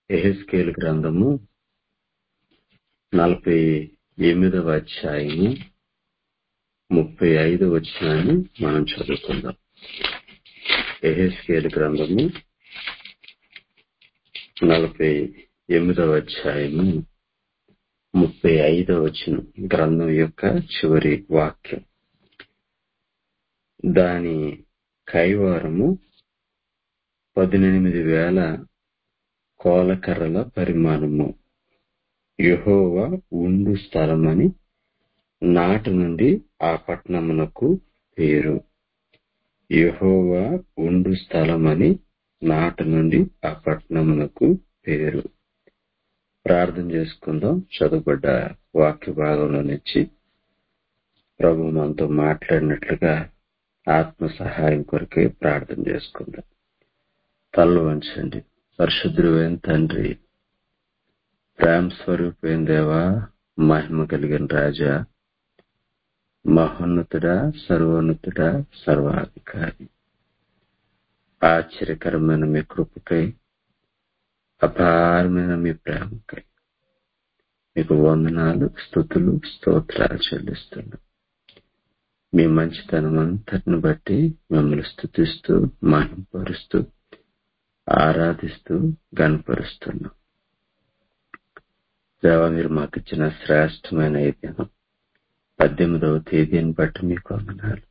ఎహెస్కేల్ గ్రంథము నలభై ఎనిమిదవ అధ్యాయము ముప్పై ఐదవ వచనాన్ని మనం చదువుకుందాం ఎహెస్కేల్ గ్రంథము నలభై ఎనిమిదవ అధ్యాయము ముప్పై ఐదవ వచనం గ్రంథం యొక్క చివరి వాక్యం దాని కైవారము పదునెనిమిది వేల కోలకర్రల పరిమాణము యెహోవా ఉండు స్థలమని నాటి నుండి ఆ పట్టణమునకు పేరు యెహోవా ఉండు స్థలమని నాటి నుండి ఆ పట్టణమునకు పేరు ప్రార్థన చేసుకుందాం చదువుబడ్డ వాక్య భాగంలో నుంచి ప్రభు మనతో మాట్లాడినట్లుగా ఆత్మ సహాయం కొరకే ప్రార్థన చేసుకుందాం తల్లు వంచండి పరిశుద్ధుడైన తండ్రి ప్రేమ స్వరూపైన దేవా మహిమ కలిగిన రాజా మహోన్నతుడా సర్వోన్నతుడా సర్వాధికారి ఆశ్చర్యకరమైన మీ కృపకై అపారమైన మీ ప్రేమకై మీకు వందనాలు స్థుతులు స్తోత్రాలు చెల్లిస్తున్నాం మీ మంచితనం అంతటిని బట్టి మిమ్మల్ని స్థుతిస్తూ మహింపరుస్తూ ఆరాధిస్తూ గనపరుస్తున్నాం దేవా మీరు మాకు ఇచ్చిన శ్రేష్టమైన ఈ దినం పద్దెనిమిదవ తేదీని బట్టి మీకు వందనాలు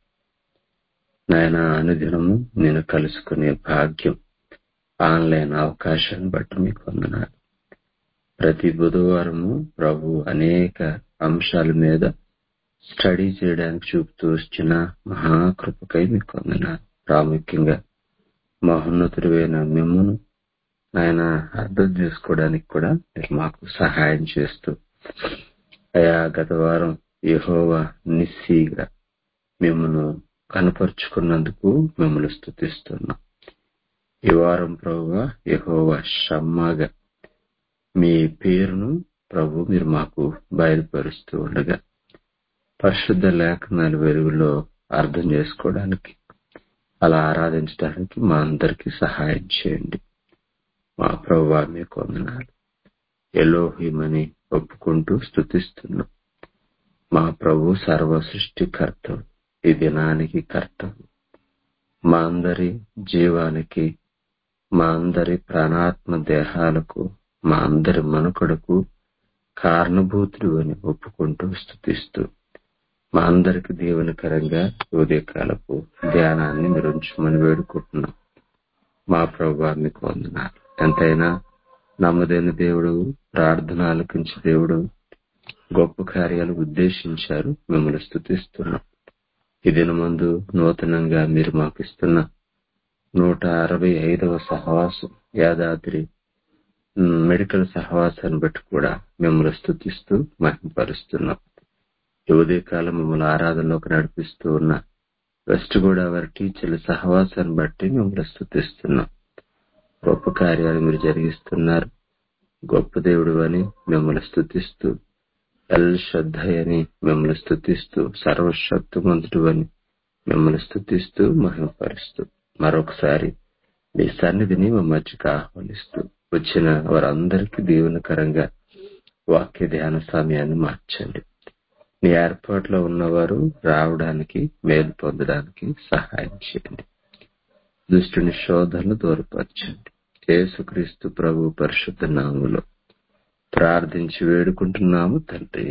నాయన అనుదినము నేను కలుసుకునే భాగ్యం ఆన్లైన్ అవకాశాన్ని బట్టి మీకు వందనాలు ప్రతి బుధవారము ప్రభు అనేక అంశాల మీద స్టడీ చేయడానికి చూపుతూ వచ్చిన మహాకృపకై మీకు వందనాలు ప్రాముఖ్యంగా మహోన్నతుడైన మిమ్మను ఆయన అర్థం చేసుకోవడానికి కూడా మీరు మాకు సహాయం చేస్తూ అయా గత వారం యహోవా నిస్సీగా మిమ్మను కనపరుచుకున్నందుకు మిమ్మల్ని స్థుతిస్తున్నాం ఈ వారం ప్రభు యహోవా షమ్మాగా మీ పేరును ప్రభు మీరు మాకు బయలుపరుస్తూ ఉండగా పరిశుద్ధ లేఖనాల వెలుగులో అర్థం చేసుకోవడానికి అలా ఆరాధించడానికి మా అందరికీ సహాయం చేయండి మా ప్రభు మీకు వందనాలు ఎలోహిమని ఒప్పుకుంటూ స్థుతిస్తున్నాం మా ప్రభు సర్వ సృష్టికర్తవు ఈ దినానికి కర్తవు మా అందరి జీవానికి మా అందరి ప్రాణాత్మ దేహాలకు మా అందరి మనుకడకు కారణభూతుడు అని ఒప్పుకుంటూ స్థుతిస్తూ మా అందరికి దీవెనకరంగా ఉదయకాలపు ధ్యానాన్ని మీరు ఉంచమని వేడుకుంటున్నాం మా ప్రభు మీకు వందనాలు ఎంతైనా నమ్మదైన దేవుడు ప్రార్థన ఆలకించే దేవుడు గొప్ప కార్యాలు ఉద్దేశించారు మిమ్మల్ని స్థుతిస్తున్నాం ఈ దినమందు నూతనంగా మీరు మాకు ఇస్తున్న నూట అరవై ఐదవ సహవాసం యాదాద్రి మెడికల్ సహవాసాన్ని బట్టి కూడా మిమ్మల్ని స్థుతిస్తూ మహింపరుస్తున్నాం యువదే కాలం మిమ్మల్ని ఆరాధనలోకి నడిపిస్తూ ఉన్న వెస్ట్ గోదావరి టీచర్ల సహవాసాన్ని బట్టి మిమ్మల్ని స్థుతిస్తున్నాం గొప్ప కార్యాలు మీరు జరిగిస్తున్నారు గొప్ప దేవుడు అని మిమ్మల్ని స్థుతిస్తూ ఎల్ శ్రద్ధ అని మిమ్మల్ని స్థుతిస్తూ సర్వశక్తిమంతుడు అని మిమ్మల్ని స్థుతిస్తూ మహిమపరుస్తూ మరొకసారి మీ సన్నిధిని మా మధ్యకు ఆహ్వానిస్తూ వచ్చిన వారందరికీ దీవెనకరంగా వాక్య ధ్యాన సమయాన్ని మార్చండి మీ ఏర్పాట్లో ఉన్నవారు రావడానికి మేలు పొందడానికి సహాయం చేయండి దుష్టుని శోధనలు దూరపరచండి యేసుక్రీస్తు ప్రభు పరిశుద్ధ నాములో ప్రార్థించి వేడుకుంటున్నాము తండ్రి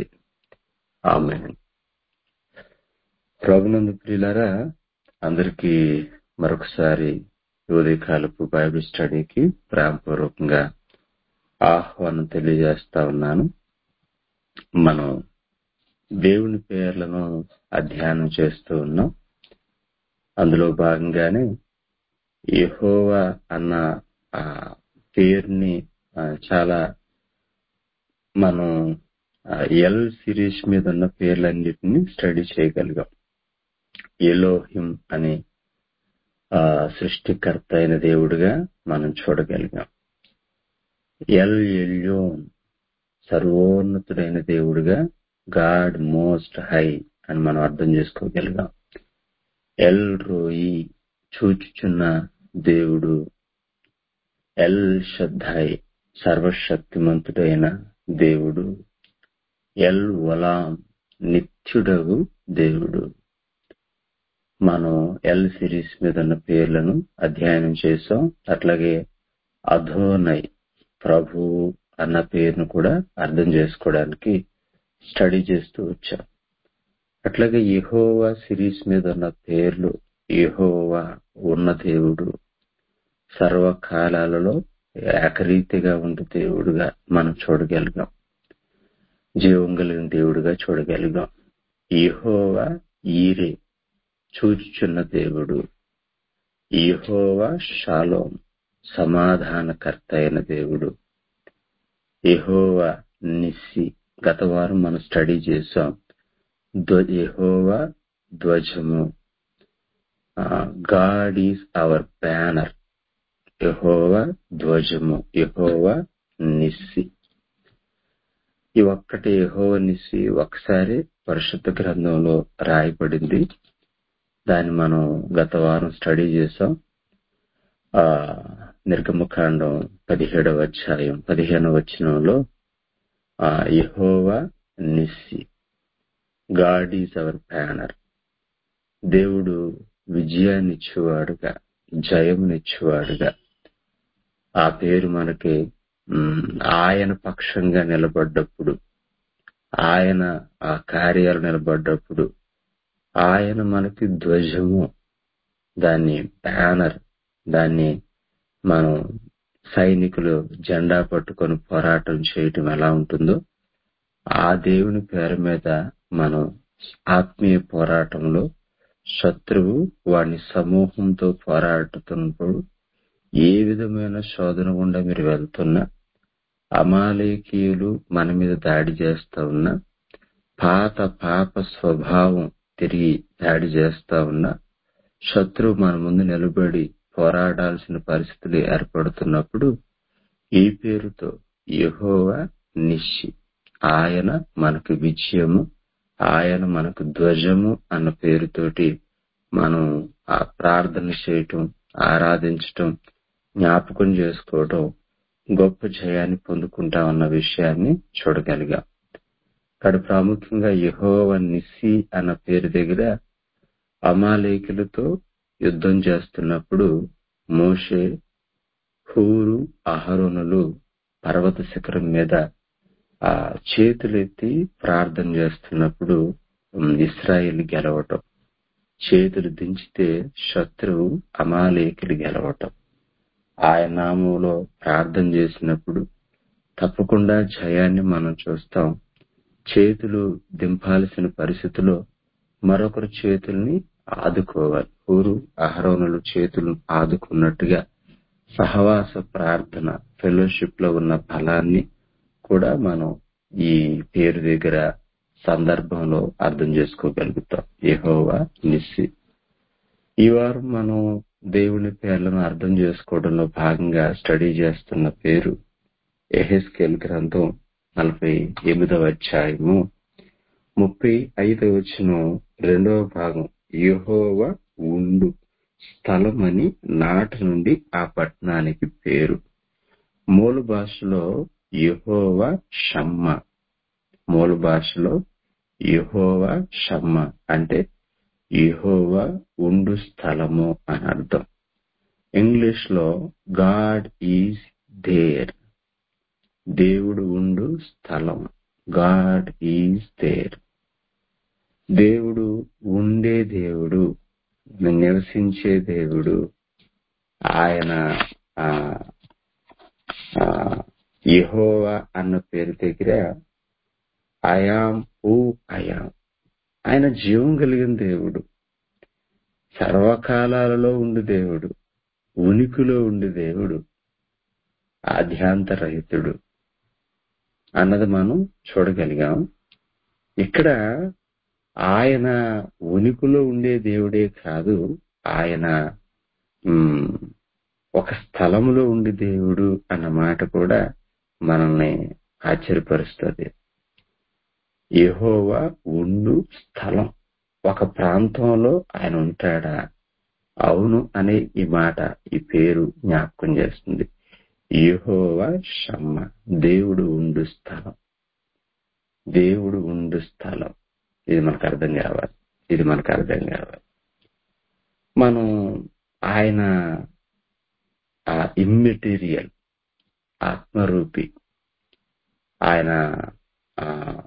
ఆమె ప్రభునందు ప్రియులారా అందరికీ మరొకసారి ఉదయకాలపు బైబిల్ స్టడీకి ప్రేమపూర్వకంగా ఆహ్వానం తెలియజేస్తా ఉన్నాను మనం దేవుని పేర్లను అధ్యయనం చేస్తూ ఉన్నాం అందులో భాగంగానే యహోవా అన్న ఆ పేరుని చాలా మనం ఎల్ సిరీస్ మీద ఉన్న పేర్లన్నిటిని స్టడీ చేయగలిగాం ఎలోహిం అనే సృష్టికర్త అయిన దేవుడిగా మనం చూడగలిగాం ఎల్ ఎల్యోన్ సర్వోన్నతుడైన దేవుడిగా గాడ్ మోస్ట్ హై అని మనం అర్థం చేసుకోగలిగాం ఎల్ రోయి చూచుచున్న దేవుడు ఎల్ షద్దాయ్ సర్వశక్తిమంతుడైన దేవుడు ఎల్ వలాం నిత్యుడగు దేవుడు మనం ఎల్ సిరీస్ మీద ఉన్న పేర్లను అధ్యయనం చేసాం అట్లాగే అధోనై ప్రభు అన్న పేరును కూడా అర్థం చేసుకోవడానికి స్టడీ చేస్తూ వచ్చాం అట్లాగే యెహోవా సిరీస్ మీద ఉన్న పేర్లు యెహోవా ఉన్న దేవుడు సర్వకాలాలలో ఏకరీతిగా ఉండే దేవుడుగా మనం చూడగలిగాం జీవం కలిగిన దేవుడుగా చూడగలిగాం యెహోవా ఈరే చూచుచున్న దేవుడు యెహోవా షాలోం సమాధానకర్త అయిన దేవుడు యెహోవా నిస్సి గత వారం మనం స్టడీ చేసాం ధ్వ- యెహోవా ధ్వజము గాడ్ ఈజ్ అవర్ బ్యానర్ యెహోవా ధ్వజము యెహోవా నిస్సి ఈ ఒక్కటి యెహోవా నిస్సి ఒకసారి పరిశుద్ధ గ్రంథంలో రాయబడింది దాన్ని మనం గత వారం స్టడీ చేసాం ఆ నిర్గమకాండం పదిహేడవ అధ్యాయం పదిహేనవ వచనంలో ఆ యెహోవా నిస్సి గాడ్ ఈజ్ అవర్ బ్యానర్ దేవుడు విజయాన్నిచ్చేవాడుగా జయమునిచ్చేవాడుగా ఆ పేరు మనకి మ్, ఆయన పక్షంగా నిలబడ్డప్పుడు ఆయన ఆ కార్యాలు నిలబడ్డప్పుడు ఆయన మనకి ధ్వజము దాన్ని బ్యానర్ దాన్ని మనం సైనికులు జెండా పట్టుకొని పోరాటం చేయటం ఎలా ఉంటుందో ఆ దేవుని పేరు మీద మనం ఆత్మీయ పోరాటంలో శత్రువు వాడిని సమూహంతో పోరాడుతున్నప్పుడు ఏ విధమైన శోధన గుండా మీరు వెళ్తున్నా అమాలేకీయులు మన మీద దాడి చేస్తా ఉన్నా పాత పాప స్వభావం తిరిగి దాడి చేస్తా ఉన్నా శత్రువు మన ముందు నిలబడి పోరాడాల్సిన పరిస్థితులు ఏర్పడుతున్నప్పుడు ఈ పేరుతో యెహోవా నిషి ఆయన మనకు విజయము ఆయన మనకు ధ్వజము అన్న పేరుతోటి మనం ఆ ప్రార్థన చేయటం ఆరాధించటం జ్ఞాపకం చేసుకోవటం గొప్ప జయాన్ని పొందుకుంటా ఉన్న విషయాన్ని చూడగలిగాం ఇక్కడ ప్రాముఖ్యంగా యెహోవ నిస్సి అన్న పేరు దగ్గర అమాలేకులతో యుద్ధం చేస్తున్నప్పుడు మోషే హూరు అహరోనులు పర్వత శిఖరం మీద ఆ చేతులెత్తి ప్రార్థన చేస్తున్నప్పుడు ఉమ్, ఇస్రాయేల్ గెలవటం చేతులు దించితే శత్రువు అమాలేకులు గెలవటం ఆయన నామంలో ప్రార్థన చేసినప్పుడు తప్పకుండా జయాన్ని మనం చూస్తాం చేతులు దింపాల్సిన పరిస్థితిలో మరొకరు చేతుల్ని ఆదుకోవాలి ఊరు అహరోనులు చేతులు ఆదుకున్నట్టుగా సహవాస ప్రార్థన ఫెలోషిప్ లో ఉన్న ఫలాన్ని కూడా మనం ఈ పేరు దగ్గర సందర్భంలో అర్థం చేసుకోగలుగుతాం యెహోవా నిస్సి ఈ వారం మనం దేవుని పేర్లను అర్థం చేసుకోవడంలో భాగంగా స్టడీ చేస్తున్న పేరు ఎహెస్కెల్ గ్రంథం నలభై ఎనిమిదవ అధ్యాయము ముప్పై ఐదవ వచనం రెండవ భాగం యెహోవా ఉండు స్థలమని నాటి నుండి ఆ పట్టణానికి పేరు మూల భాషలో యెహోవా షమ్మ మూల భాషలో యెహోవా షమ్మ అంటే యెహోవా ఉండు స్థలము అని అర్థం ఇంగ్లీష్ లో గాడ్ ఈజ్ దేర్ దేవుడు ఉండు స్థలం గాడ్ ఈజ్ దేర్ దేవుడు ఉండే దేవుడు నివసించే దేవుడు ఆయన ఆ ఆ, యెహోవా అన్న పేరు దగ్గర అయాం ఊ అయాం ఆయన జీవం కలిగిన దేవుడు సర్వకాలాలలో ఉండి దేవుడు ఉనికిలో ఉండి దేవుడు ఆధ్యాంతరహితుడు అన్నది మనం చూడగలిగాం ఇక్కడ ఆయన ఉనికిలో ఉండే దేవుడే కాదు ఆయన ఉమ్, ఒక స్థలములో ఉండి దేవుడు అన్న మాట కూడా మనల్ని ఆశ్చర్యపరుస్తుంది యెహోవా ఉండు స్థలం ఒక ప్రాంతంలో ఆయన ఉంటాడా అవును అనే ఈ మాట ఈ పేరు జ్ఞాపకం చేస్తుంది యెహోవా షమ్మ దేవుడు ఉండు స్థలం దేవుడు ఉండు స్థలం ఇది మనకు అర్థం కావాలి ఇది మనకు అర్థం కావాలి మనం ఆయన ఆ ఇమ్మెటీరియల్ ఆత్మరూపి ఆయన ఆ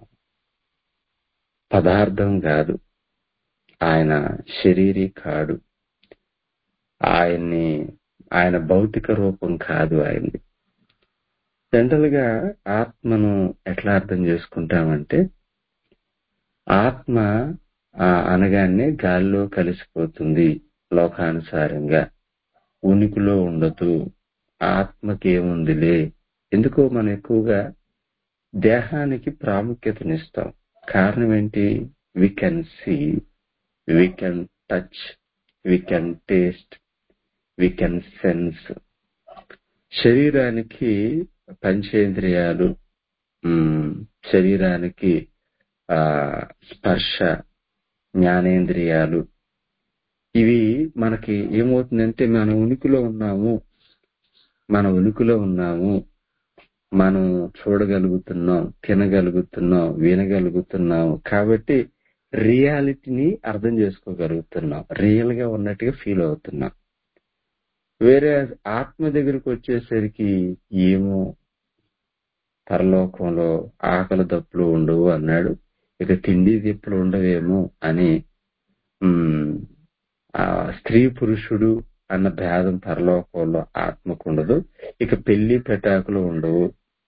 పదార్థం కాదు ఆయన శరీరీ కాడు ఆయన్ని ఆయన భౌతిక రూపం కాదు ఆయన్ని జనరల్ గా ఆత్మను ఎట్లా అర్థం చేసుకుంటామంటే ఆత్మ ఆ అనగానే గాల్లో కలిసిపోతుంది లోకానుసారంగా ఉనికిలో ఉండదు ఆత్మకేముందిలే ఎందుకో మనం ఎక్కువగా దేహానికి ప్రాముఖ్యతనిస్తాం కారణం ఏంటి we can see we can touch we can taste we can sense శరీరానికి పంచేంద్రియాలు ఉమ్, శరీరానికి ఆ స్పర్శ జ్ఞానేంద్రియాలు ఇవి మనకి ఏమవుతుందంటే మన ఉనికిలో ఉన్నాము మన ఉనికిలో ఉన్నాము మనం చూడగలుగుతున్నాం తినగలుగుతున్నాం వినగలుగుతున్నాం కాబట్టి రియాలిటీని అర్థం చేసుకోగలుగుతున్నాం రియల్ గా ఉన్నట్టుగా ఫీల్ అవుతున్నాం వేరే ఆత్మ దగ్గరికి వచ్చేసరికి ఏమో పరలోకంలో ఆకలి దప్పులు ఉండవు అన్నాడు ఇక తిండి దిప్పులు ఉండవేమో అని ఉమ్, ఆ స్త్రీ పురుషుడు అన్న భేదం పరలోకంలో ఆత్మకు ఉండదు ఇక పెళ్లి పెటాకులు ఉండవు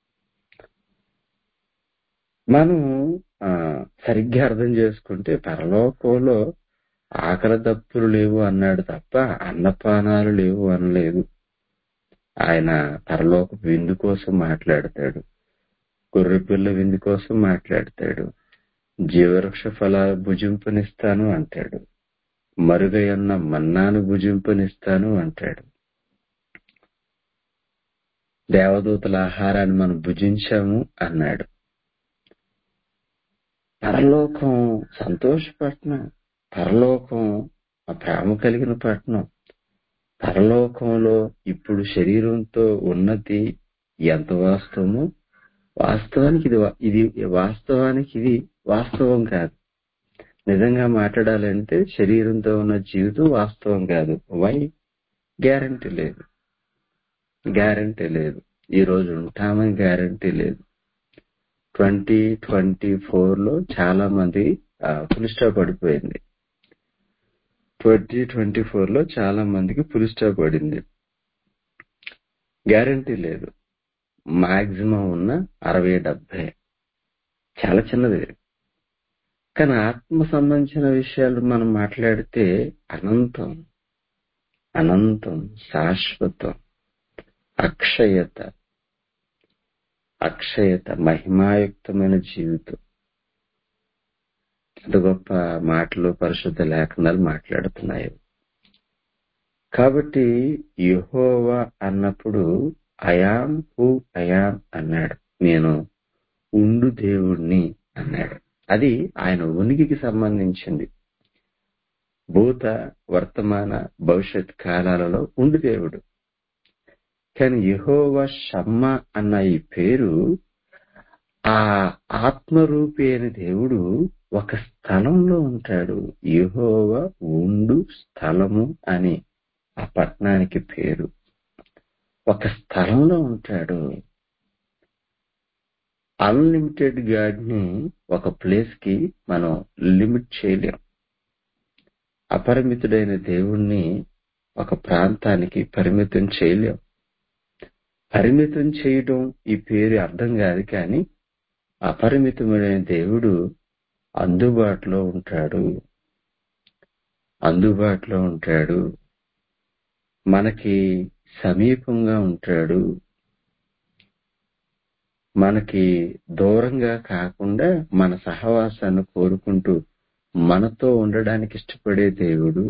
మనం ఆ సరిగ్గా అర్థం చేసుకుంటే పరలోకంలో ఆకలి దప్పులు లేవు అన్నాడు తప్ప అన్నపానాలు లేవు అనలేదు ఆయన పరలోక విందు కోసం మాట్లాడతాడు గొర్రెపిల్ల విందు కోసం మాట్లాడతాడు జీవవృక్ష ఫలాలు భుజింపనిస్తాను అంటాడు మరుగయన్న మన్నాను భుజింపనిస్తాను అంటాడు దేవదూతల ఆహారాన్ని మనం భుజించాము అన్నాడు పరలోకం సంతోషపట్నం పరలోకం ఆ ప్రేమ కలిగిన పట్టణం పరలోకంలో ఇప్పుడు శరీరంతో ఉన్నది ఎంత వాస్తవమో వాస్తవానికి ఇది వా- ఇది వాస్తవానికి ఇది వాస్తవం కాదు నిజంగా మాట్లాడాలంటే శరీరంతో ఉన్న జీవితం వాస్తవం కాదు వై గ్యారంటీ లేదు గ్యారంటీ లేదు ఈ రోజు ఉంటామని గ్యారంటీ లేదు ట్వంటీ ట్వంటీ ఫోర్ లో చాలా మంది ఫుల్ స్టాప్ పడిపోయింది ట్వంటీ ట్వంటీ ఫోర్ లో చాలా మందికి ఫుల్ స్టాప్ పడింది గ్యారంటీ లేదు మాక్సిమం ఉన్న అరవై డెబ్బై చాలా చిన్నది కానీ ఆత్మ సంబంధించిన విషయాలు మనం మాట్లాడితే అనంతం అనంతం శాశ్వతం అక్షయత అక్షయత మహిమాయుక్తమైన జీవితం అంత గొప్ప మాటలు పరిశుద్ధ లేఖనాలు మాట్లాడుతున్నాయి కాబట్టి యెహోవా అన్నప్పుడు అయాం హూ అయాం అన్నాడు నేను ఉండు దేవుణ్ణి అన్నాడు అది ఆయన ఉనికికి సంబంధించింది భూత వర్తమాన భవిష్యత్ కాలాలలో ఉండు దేవుడు కానీ యెహోవా షమ్మ అన్న ఈ పేరు ఆ ఆత్మరూపి అయిన దేవుడు ఒక స్థలంలో ఉంటాడు యెహోవా ఉండు స్థలము అని ఆ పట్టణానికి పేరు ఒక స్థలంలో ఉంటాడు అన్లిమిటెడ్ గాడ్ ని ఒక ప్లేస్ కి మనం లిమిట్ చేయలేం అపరిమితుడైన దేవుణ్ణి ఒక ప్రాంతానికి పరిమితం చేయలేం పరిమితం చేయడం ఈ పేరు అర్థం కాదు కానీ అపరిమితమైన దేవుడు అందుబాటులో ఉంటాడు అందుబాటులో ఉంటాడు మనకి సమీపంగా ఉంటాడు మనకి దూరంగా కాకుండా మన సహవాసాన్ని కోరుకుంటూ మనతో ఉండడానికి ఇష్టపడే దేవుడు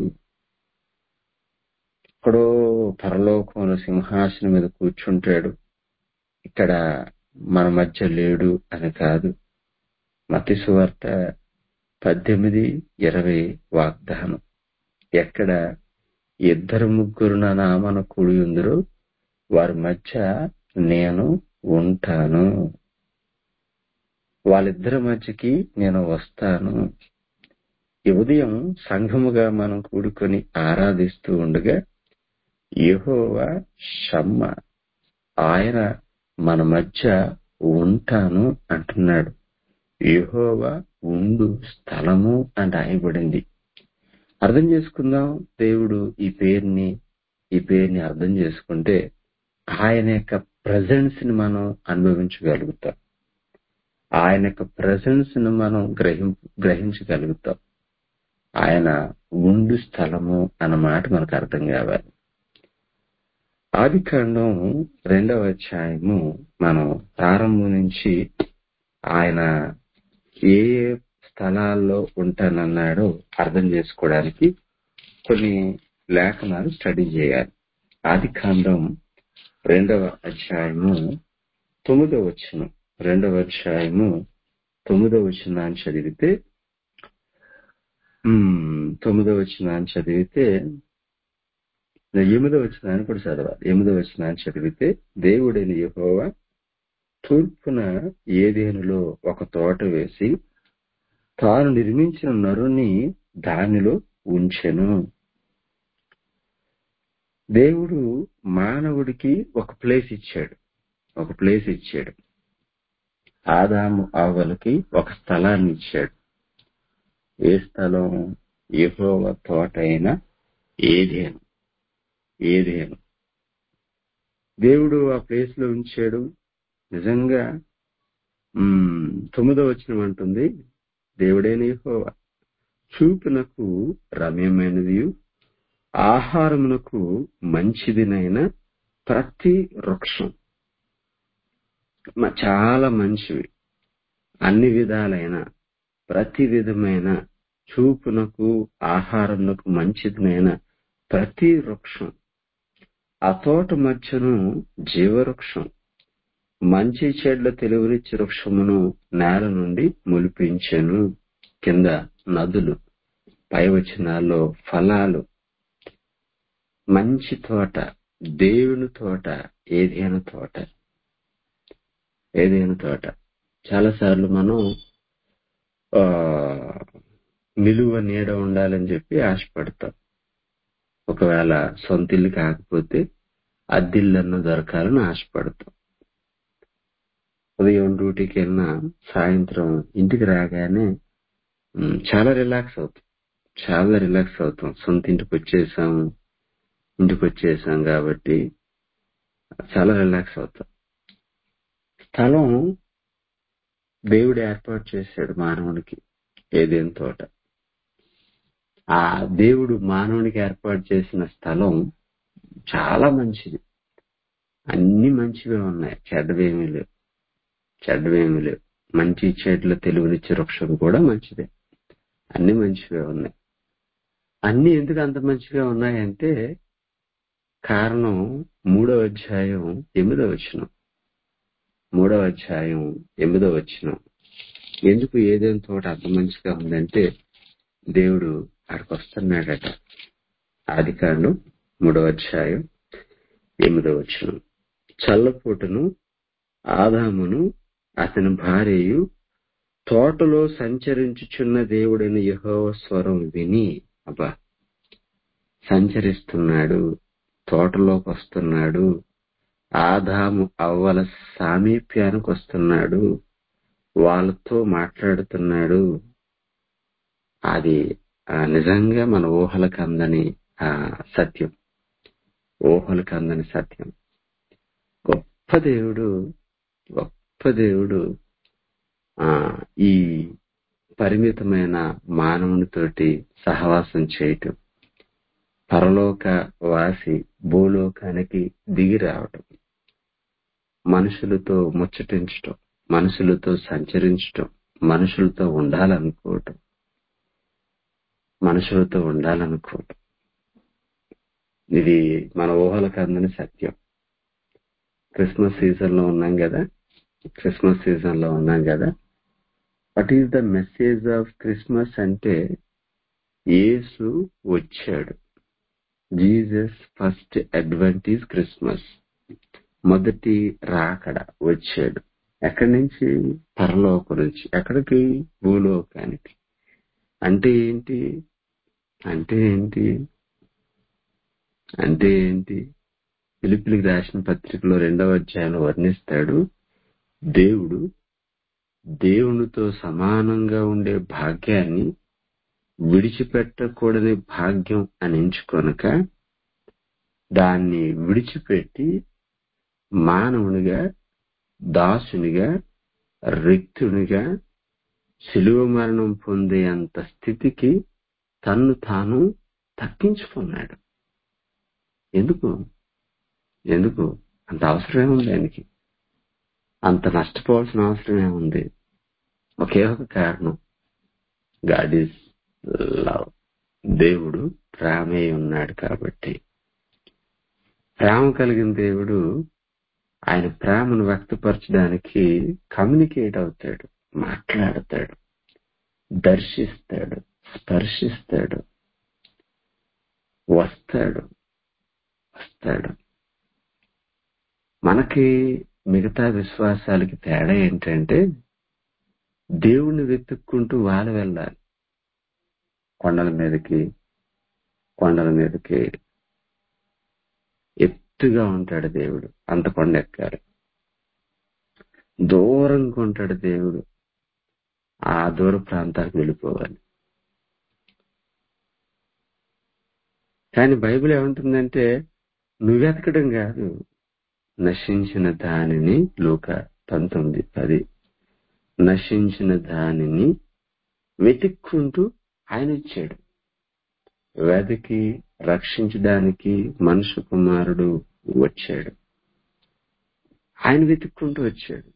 ఎక్కడో పరలోకంలో సింహాసనం మీద కూర్చుంటాడు ఇక్కడ మన మధ్య లేడు అని కాదు మతి సువార్త పద్దెనిమిది ఇరవై వాగ్దానం ఎక్కడ ఇద్దరు ముగ్గురు నా నామన కూడి ఉందరో వారి మధ్య నేను ఉంటాను వాళ్ళిద్దరి మధ్యకి నేను వస్తాను ఈ ఉదయం సంఘముగా మనం కూడుకొని ఆరాధిస్తూ ఉండగా యెహోవా షమ్మ ఆయన మన మధ్య ఉంటాను అంటున్నాడు యెహోవా ఉండు స్థలము అని రాయబడింది అర్థం చేసుకుందాం దేవుడు ఈ పేరుని ఈ పేరుని అర్థం చేసుకుంటే ఆయన యొక్క ప్రజెన్స్ ని మనం అనుభవించగలుగుతాం ఆయన యొక్క ప్రజెన్స్ ని మనం గ్రహి గ్రహించగలుగుతాం ఆయన ఉండు స్థలము అన్న మాట మనకు అర్థం కావాలి ఆది కాండం రెండవ అధ్యాయము మనం ప్రారంభం నుంచి ఆయన ఏ ఏ స్థలాల్లో ఉంటానన్నాడో అర్థం చేసుకోవడానికి కొన్ని లేఖనాలు స్టడీ చేయాలి ఆది కాండం రెండవ అధ్యాయము తొమ్మిదవ వచనం రెండవ అధ్యాయము తొమ్మిదవ వచనాన్ని చదివితే ఉమ్, తొమ్మిదవ వచనాన్ని చదివితే ఎనిమిదవ వచనాన్ని కూడా చదవాలి ఎనిమిదవ వచనాన్ని చదివితే దేవుడైన యెహోవా తూర్పున ఏదేనులో ఒక తోట వేసి తాను నిర్మించిన నరుని దానిలో ఉంచెను దేవుడు మానవుడికి ఒక ప్లేస్ ఇచ్చాడు ఒక ప్లేస్ ఇచ్చాడు ఆదాము ఆవలకి ఒక స్థలాన్ని ఇచ్చాడు ఏ స్థలం యెహోవ తోట అయిన ఏదేను ఏదేను దేవుడు ఆ ప్లేస్ లో ఉంచాడు నిజంగా ఉమ్, తొమ్మిదో వచనం అంటుంది దేవుడైన యెహోవా చూపునకు రమ్యమైనది ఆహారమునకు మంచిదినైన ప్రతి వృక్షం మ- చాలా మంచివి అన్ని విధాలైన ప్రతి విధమైన చూపునకు ఆహారమునకు మంచిదినైన ప్రతి వృక్షం ఆ తోట మధ్యను జీవవృక్షం మంచి చెడ్ల తెలివినిచ్చి వృక్షమును నేల నుండి మొలిపించెను కింద నదులు పై వచనాల్లో ఫలాలు మంచి తోట దేవుని తోట ఏదైనా తోట ఏదైనా తోట చాలాసార్లు మనం ఆ నిలువ నీడ ఉండాలని చెప్పి ఆశపడతాం ఒకవేళ సొంత ఇల్లు కాకపోతే అద్దిల్లన్న దొరకాలని ఆశపడతాం ఉదయం డ్యూటీకి వెళ్ళినా సాయంత్రం ఇంటికి రాగానే ఉమ్, చాలా రిలాక్స్ అవుతాం చాలా రిలాక్స్ అవుతాం సొంత ఇంటికి వచ్చేసాం ఇంటికి వచ్చేసాం కాబట్టి చాలా రిలాక్స్ అవుతాం స్థలం దేవుడు ఏర్పాటు చేశాడు మానవునికి ఏదేం తోట ఆ దేవుడు మానవునికి ఏర్పాటు చేసిన స్థలం చాలా మంచిది అన్ని మంచివే ఉన్నాయి చెడ్డవేమీ లేవు చెడ్డవేమీ లేవు మంచి చెడ్ల తెలుగునిచ్చే వృక్షం కూడా మంచిదే అన్ని మంచివే ఉన్నాయి అన్ని ఎందుకు అంత మంచిగా ఉన్నాయంటే కారణం మూడవ అధ్యాయం ఎనిమిదవ వచనం మూడవ అధ్యాయం ఎనిమిదవ వచనం ఎందుకు ఏదైనా తోట అంత మంచిగా ఉందంటే దేవుడు అక్కడికి వస్తున్నాడట ఆది కాండం మూడవ అధ్యాయం ఎనిమిదవ వచనం చల్లపూటను ఆదామును అతని భార్యయు తోటలో సంచరించుచున్న దేవుడైన యెహోవ స్వరం విని అబ్బా సంచరిస్తున్నాడు తోటలోకి వస్తున్నాడు ఆదాము అవ్వల సామీప్యానికి వస్తున్నాడు వాళ్ళతో మాట్లాడుతున్నాడు అది ఆ, నిజంగా మన ఊహలకు అందని ఆ, సత్యం ఊహలకు అందని సత్యం గొప్ప దేవుడు గొప్ప దేవుడు ఆ ఈ పరిమితమైన మానవునితోటి సహవాసం చేయటం పరలోక వాసి భూలోకానికి దిగి రావటం మనుషులతో ముచ్చటించటం మనుషులతో సంచరించటం మనుషులతో ఉండాలనుకోవటం మనుషులతో ఉండాలనుకోవటం ఇది మన ఊహలకు అందని సత్యం క్రిస్మస్ సీజన్ లో ఉన్నాం కదా క్రిస్మస్ సీజన్ లో ఉన్నాం కదా what is the message of Christmas అంటే యేసు వచ్చాడు Jesus first advent is Christmas మొదటి రాకడ వచ్చాడు ఎక్కడి నుంచి పరలోకం నుంచి ఎక్కడికి భూలోకానికి అంటే ఏంటి అంటే ఏంటి అంటే ఏంటి పిలిపిలికి రాసిన పత్రికలో రెండవ అధ్యాయంలో వర్ణిస్తాడు దేవుడు దేవునితో సమానంగా ఉండే భాగ్యాన్ని విడిచిపెట్టకూడని భాగ్యం అని ఎంచుకొనక దాన్ని విడిచిపెట్టి మానవునిగా దాసునిగా రిక్తునిగా శిలువ మరణం పొందే అంత స్థితికి తన్ను తాను తగ్గించుకున్నాడు ఎందుకు ఎందుకు అంత అవసరం ఏముంది ఆయనకి అంత నష్టపోవాల్సిన అవసరం ఏముంది ఒకే ఒక కారణం గాడ్ ఈజ్ లవ్ దేవుడు ప్రేమే ఉన్నాడు కాబట్టి ప్రేమ కలిగిన దేవుడు ఆయన ప్రేమను వ్యక్తపరచడానికి కమ్యూనికేట్ అవుతాడు మాట్లాడతాడు దర్శిస్తాడు స్పర్శిస్తాడు వస్తాడు వస్తాడు మనకి మిగతా విశ్వాసాలకి తేడా ఏంటంటే దేవుణ్ణి వెతుక్కుంటూ వాళ్ళు వెళ్ళాలి కొండల మీదకి కొండల మీదకి ఎత్తుగా ఉంటాడు దేవుడు అంత కొండ ఎక్కాలి దూరంగా ఉంటాడు దేవుడు ఆ దూర ప్రాంతాలకు వెళ్ళిపోవాలి కానీ బైబిల్ ఏమంటుందంటే నువ్వెతకడం కాదు నశించిన దానిని లోక పంతొమ్మిది పది నశించిన దానిని వెతుక్కుంటూ ఆయన ఇచ్చాడు వెతికి రక్షించడానికి మనుషు కుమారుడు వచ్చాడు ఆయన వెతుక్కుంటూ వచ్చాడు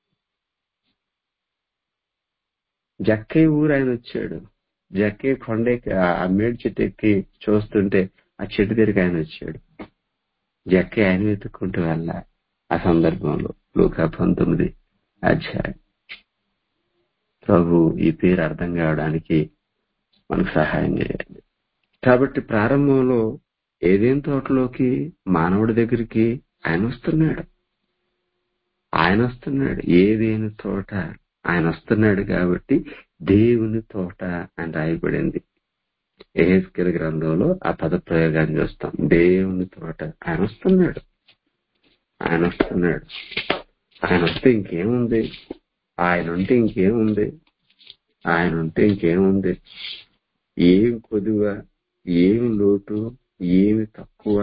జక్కే ఊరు ఆయన వచ్చాడు జక్కే కొండకి ఆ మేడి చెట్టు ఎక్కి చూస్తుంటే ఆ చెట్టు దగ్గరికి ఆయన వచ్చాడు జక్కే ఆయన వెతుక్కుంటూ వెళ్ళ ఆ సందర్భంలో లోక పంతొమ్మిది అధ్యాయం ప్రభు ఈ పేరు అర్థం కావడానికి మనకు సహాయం చేయాలి కాబట్టి ప్రారంభంలో ఏదేం తోటలోకి మానవుడి దగ్గరికి ఆయన వస్తున్నాడు ఆయన వస్తున్నాడు ఏదేని తోట ఆయన వస్తున్నాడు కాబట్టి దేవుని తోట అని రాయబడింది ఏహెస్కెల్ గ్రంథంలో ఆ పద ప్రయోగాన్ని చూస్తాం దేవుని తోట ఆయన వస్తున్నాడు ఆయన వస్తున్నాడు ఆయన వస్తే ఇంకేముంది ఆయన ఉంటే ఇంకేముంది ఆయన ఉంటే ఇంకేముంది ఏం కొదువ ఏమి లోటు ఏమి తక్కువ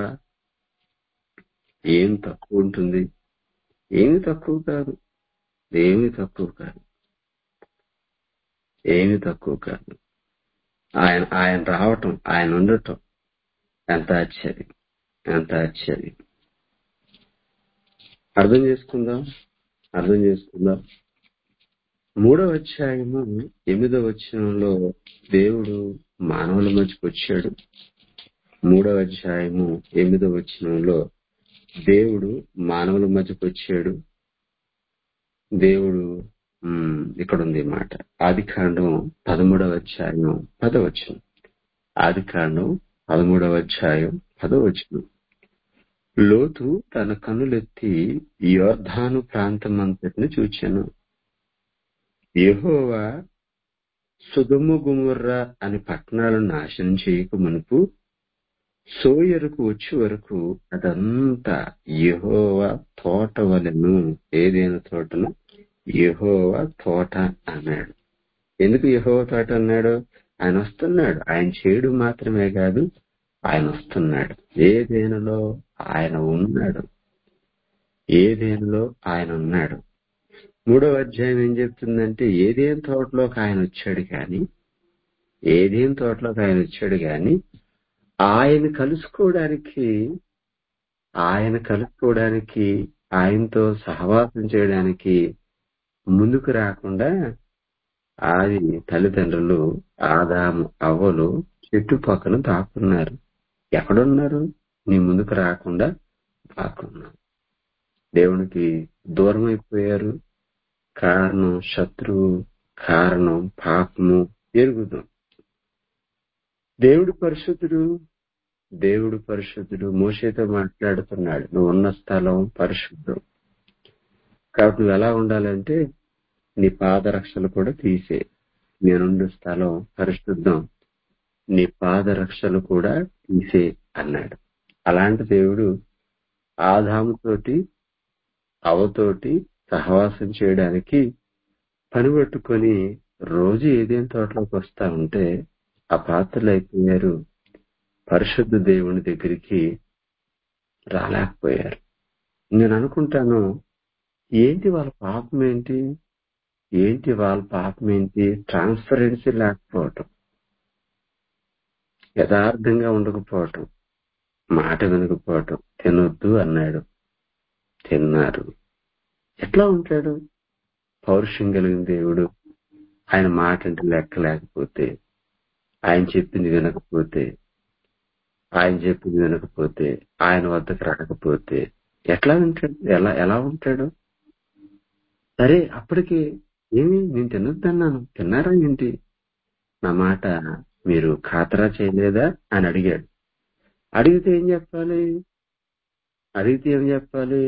ఏం తక్కువ ఉంటుంది ఏమి తక్కువ కాదు ఏమి తక్కువ కాదు ఏమి తక్కువ కాదు ఆయన ఆయన రావటం ఆయన ఉండటం ఎంత ఆశ్చర్యం ఎంత ఆశ్చర్యం అర్థం చేసుకుందాం అర్థం చేసుకుందాం మూడవ అధ్యాయము ఎనిమిదవ వచనంలో దేవుడు మానవుల మధ్యకి వచ్చాడు మూడవ అధ్యాయము ఎనిమిదవ వచనంలో దేవుడు మానవుల మధ్యకి వచ్చాడు దేవుడు ఉమ్, ఇక్కడ ఉంది మాట ఆది కాండం పదమూడవ అధ్యాయం పదవచనం ఆది కాండం పదమూడవ అధ్యాయం పదవచనం లోతు తన కన్నులెత్తి యోర్ధాను ప్రాంతమంతటిని చూచాను యెహోవా సుగము గుముర్రా అని పట్టణాలను నాశనం చేయక మునుపు సోయరుకు వచ్చే వరకు అదంతా యెహోవా తోట వలెను ఏదైనా తోటను యెహోవా తోట అన్నాడు ఎందుకు యెహోవా తోట అన్నాడు ఆయన వస్తున్నాడు ఆయన చేయడు మాత్రమే కాదు ఆయన వస్తున్నాడు ఏదేనలో ఆయన ఉన్నాడు ఏదేనలో ఆయన ఉన్నాడు మూడవ అధ్యాయం ఏం చెప్తుందంటే ఏదేం తోటలోకి ఆయన వచ్చాడు కానీ ఏదేం తోటలోకి ఆయన వచ్చాడు కానీ ఆయన కలుసుకోవడానికి ఆయన కలుసుకోవడానికి ఆయనతో సహవాసం చేయడానికి ముందుకు రాకుండా ఆది తల్లిదండ్రులు ఆదాము అవ్వలు చుట్టుపక్కల దాక్కున్నారు ఎక్కడున్నారు నీ ముందుకు రాకుండా దాక్కున్నారు దేవునికి దూరం అయిపోయారు కారణం శత్రువు కారణం పాపము ఎరుగుదాం దేవుడు పరిశుద్ధుడు దేవుడు పరిశుద్ధుడు మోషేతో మాట్లాడుతున్నాడు నువ్వు ఉన్న స్థలం పరిశుద్ధం కాబట్టి నువ్వు ఎలా ఉండాలంటే నీ పాదరక్షలు కూడా తీసే నేనుండే స్థలం పరిశుద్ధం నీ పాదరక్షలు కూడా తీసే అన్నాడు అలాంటి దేవుడు ఆదాముతోటి అవతోటి సహవాసం చేయడానికి పని పట్టుకొని రోజు ఏదేం తోటలోకి వస్తా ఉంటే ఆ పాత్రలు అయిపోయారు పరిశుద్ధ దేవుని దగ్గరికి రాలేకపోయారు నేను అనుకుంటాను ఏంటి వాళ్ళ పాపం ఏంటి ఏంటి వాళ్ళ పాపం ఏంటి ట్రాన్స్పరెన్సీ లేకపోవటం యథార్థంగా ఉండకపోవటం మాట వినకపోవటం తినొద్దు అన్నాడు తిన్నారు ఎట్లా ఉంటాడు పౌరుషం కలిగిన దేవుడు ఆయన మాట అంటే లెక్క లేకపోతే ఆయన చెప్పింది వినకపోతే ఆయన చెప్పింది వినకపోతే ఆయన వద్దకు రాకపోతే ఎట్లా ఉంటాడు ఎలా ఎలా ఉంటాడు సరే అప్పటికి ఏమి నేను తినొద్దన్నాను తిన్నారా ఏంటి నా మాట మీరు ఖాతరా చేయలేదా అని అడిగాడు అడిగితే ఏం చెప్పాలి అడిగితే ఏం చెప్పాలి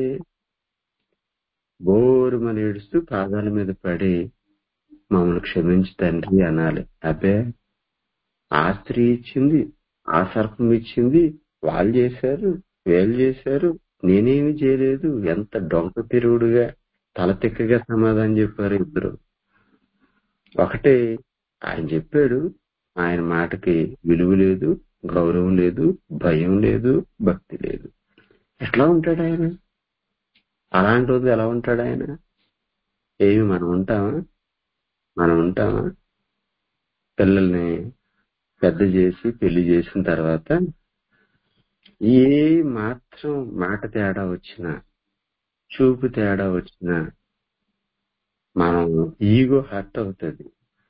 బోరుమని ఏడుస్తూ పాదాల మీద పడి మమ్మల్ని క్షమించి తండ్రి అనాలి అబ్బే ఆ స్త్రీ ఇచ్చింది ఆ సర్పం ఇచ్చింది వాళ్ళు చేశారు వీళ్ళు చేశారు నేనేమి చేయలేదు ఎంత డొంక తిరుగుడుగా తల తిక్కగా సమాధానం చెప్పారు ఇద్దరు ఒకటే ఆయన చెప్పాడు ఆయన మాటకి విలువ లేదు గౌరవం లేదు భయం లేదు భక్తి లేదు ఎట్లా ఉంటాడు ఆయన అలాంటి రోజు ఎలా ఉంటాడు ఆయన ఏమి మనం ఉంటామా మనం ఉంటామా పిల్లల్ని పెద్ద చేసి పెళ్లి చేసిన తర్వాత ఏ మాత్రం మాట తేడా వచ్చినా చూపు తేడా వచ్చినా మనం ఈగో హర్ట్ అవుతుంది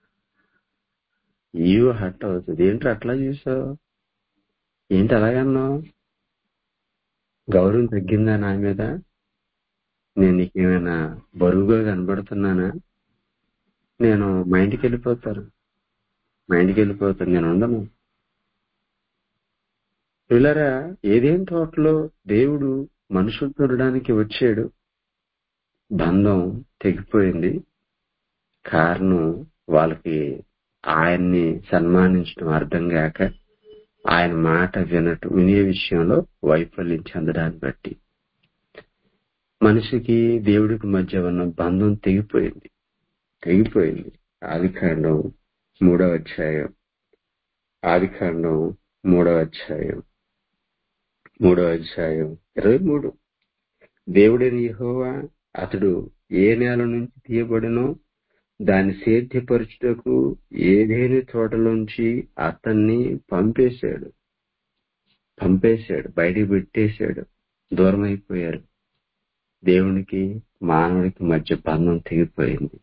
ఈగో హర్ట్ అవుతుంది ఏంటి అట్లా చూసావు ఏంటి అలాగన్నావు గౌరవం తగ్గిందా నా మీద నేను నీకేమైనా బరువుగా కనబడుతున్నానా నేను మా ఇంటికి వెళ్ళిపోతాను మా ఇంటికి వెళ్ళిపోతాను నేను ఉండను పిల్లరా ఏదేం తోటలో దేవుడు మనుషులు చూడడానికి వచ్చాడు బంధం తెగిపోయింది కారణం వాళ్ళకి ఆయన్ని సన్మానించడం అర్థం కాక ఆయన మాట వినటం వినే విషయంలో వైఫల్యం చెందడాన్ని బట్టి మనిషికి దేవుడికి మధ్య ఉన్న బంధం తెగిపోయింది తెగిపోయింది ఆదికాండం మూడవ అధ్యాయం ఆదికాండం మూడవ అధ్యాయం మూడవ అధ్యాయం ఇరవై మూడు దేవుడని యెహోవా అతడు ఏ నేల నుంచి తీయబడినో దాన్ని సేద్యపరచుటకు ఏదేని తోటలోంచి అతన్ని పంపేశాడు పంపేశాడు బయటికి పెట్టేశాడు దూరం అయిపోయారు దేవునికి మానవుడికి మధ్య బంధం తెగిపోయింది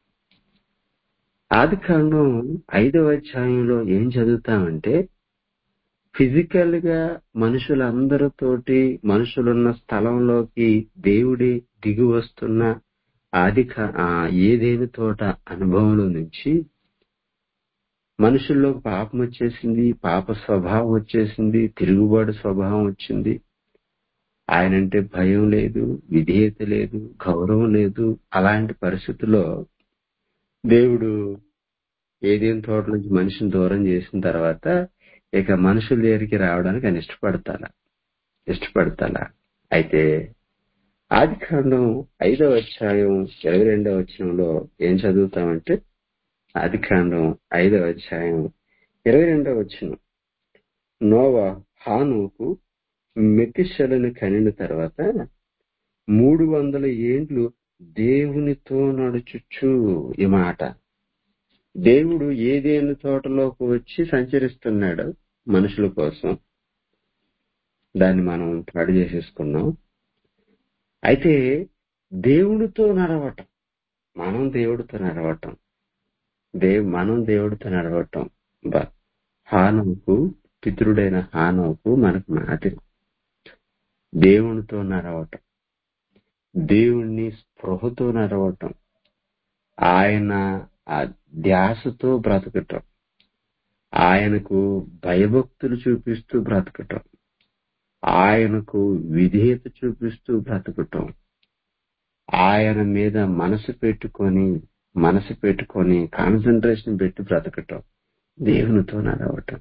ఆది కాండం ఐదవ అధ్యాయంలో ఏం చదువుతామంటే ఫిజికల్ గా మనుషులందరితోటి మనుషులున్న స్థలంలోకి దేవుడి దిగి వస్తున్న ఆది కా- ఆ ఏదేని తోట అనుభవంలో నుంచి మనుషుల్లో పాపం వచ్చేసింది పాప స్వభావం వచ్చేసింది తిరుగుబాటు స్వభావం వచ్చింది ఆయనంటే భయం లేదు విధేయత లేదు గౌరవం లేదు అలాంటి పరిస్థితుల్లో దేవుడు ఏదేం తోట నుంచి మనిషిని దూరం చేసిన తర్వాత ఇక మనుషుల దగ్గరికి రావడానికి ఆయన ఇష్టపడతాలా ఇష్టపడతాలా అయితే ఆది కాండం ఐదవ అధ్యాయం ఇరవై రెండవ వచనంలో ఏం చదువుతామంటే ఆది కాండం ఐదవ అధ్యాయం ఇరవై రెండవ వచనం నోవా హానుకు మెతిశలను కనిన తర్వాత మూడు వందల ఏండ్లు దేవునితో నడుచుచు ఈ మాట దేవుడు ఏదేని తోటలోకి వచ్చి సంచరిస్తున్నాడు మనుషుల కోసం దాన్ని మనం పాడు చేసేసుకున్నాం అయితే దేవుడితో నడవటం మనం దేవుడితో నడవటం దేవ్ మనం దేవుడితో నడవటం బ- హానోకు పితరుడైన హానోకు మనకు మాదిరి దేవునితో నడవటం దేవుణ్ణి స్పృహతో నడవటం ఆయన ఆ ధ్యాసతో బ్రతకటం ఆయనకు భయభక్తులు చూపిస్తూ బ్రతకటం ఆయనకు విధేయత చూపిస్తూ బ్రతకటం ఆయన మీద మనసు పెట్టుకొని మనసు పెట్టుకొని కాన్సన్ట్రేషన్ పెట్టి బ్రతకటం దేవునితో నడవటం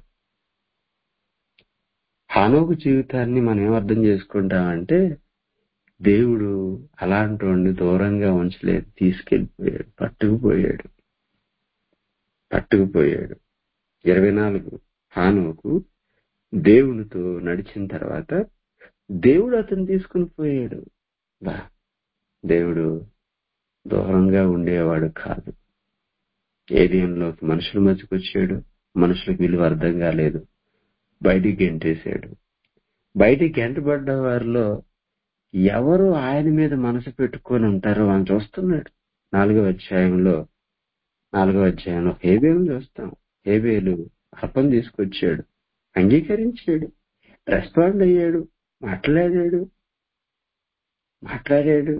హానోకు జీవితాన్ని మనం ఏమర్థం చేసుకుంటామంటే దేవుడు అలాంటి వాడిని దూరంగా ఉంచలేదు తీసుకెళ్లిపోయాడు పట్టుకుపోయాడు పట్టుకుపోయాడు ఇరవై నాలుగు హానోకు దేవునితో నడిచిన తర్వాత దేవుడు అతను తీసుకుని పోయాడు బా దేవుడు దూరంగా ఉండేవాడు కాదు ఏరియంలోకి మనుషుల మధ్యకు వచ్చాడు మనుషులకు విలువ అర్థం కాలేదు బయటికి గెంటేశాడు బయటికి గెంటబడ్డ వారిలో ఎవరు ఆయన మీద మనసు పెట్టుకొని ఉంటారో అని చూస్తున్నాడు నాలుగో అధ్యాయంలో నాలుగో అధ్యాయంలో హేబేలు చూస్తాం హేబేలు అర్పం తీసుకొచ్చాడు అంగీకరించాడు రెస్పాండ్ అయ్యాడు మాట్లాడాడు మాట్లాడాడు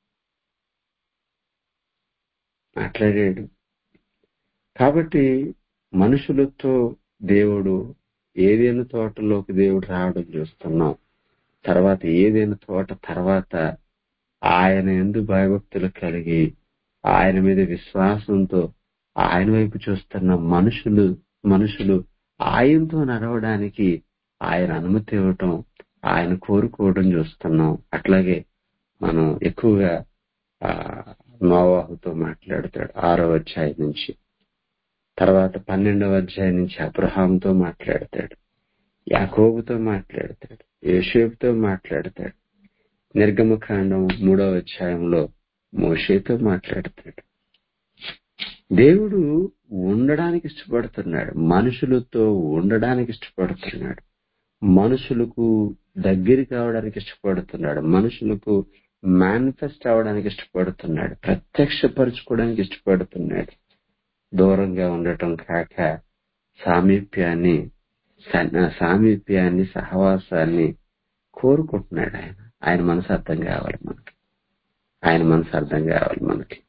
మాట్లాడాడు కాబట్టి మనుషులతో దేవుడు ఏదైనా తోటలోకి దేవుడు రావడం చూస్తున్నాం తర్వాత ఏదైనా తోట తర్వాత ఆయన ఎందు భయభక్తులు కలిగి ఆయన మీద విశ్వాసంతో ఆయన వైపు చూస్తున్న మనుషులు మనుషులు ఆయనతో నడవడానికి ఆయన అనుమతి ఇవ్వటం ఆయన కోరుకోవడం చూస్తున్నాం అట్లాగే మనం ఎక్కువగా ఆ నోవాహుతో మాట్లాడతాడు ఆరో అధ్యాయం నుంచి తర్వాత పన్నెండవ అధ్యాయం నుంచి అబ్రహాంతో మాట్లాడతాడు యాకోబుతో మాట్లాడతాడు యేషేపుతో మాట్లాడతాడు నిర్గమకాండం మూడవ అధ్యాయంలో మోషేతో మాట్లాడతాడు దేవుడు ఉండడానికి ఇష్టపడుతున్నాడు మనుషులతో ఉండడానికి ఇష్టపడుతున్నాడు మనుషులకు దగ్గర కావడానికి ఇష్టపడుతున్నాడు మనుషులకు మేనిఫెస్ట్ అవడానికి ఇష్టపడుతున్నాడు ప్రత్యక్షపరచుకోవడానికి ఇష్టపడుతున్నాడు దూరంగా ఉండటం కాక సామీప్యాన్ని సన్- సామీప్యాన్ని సహవాసాన్ని కోరుకుంటున్నాడు ఆయన ఆయన మనసు అర్థం కావాలి మనకి ఆయన మనసు అర్థం కావాలి మనకి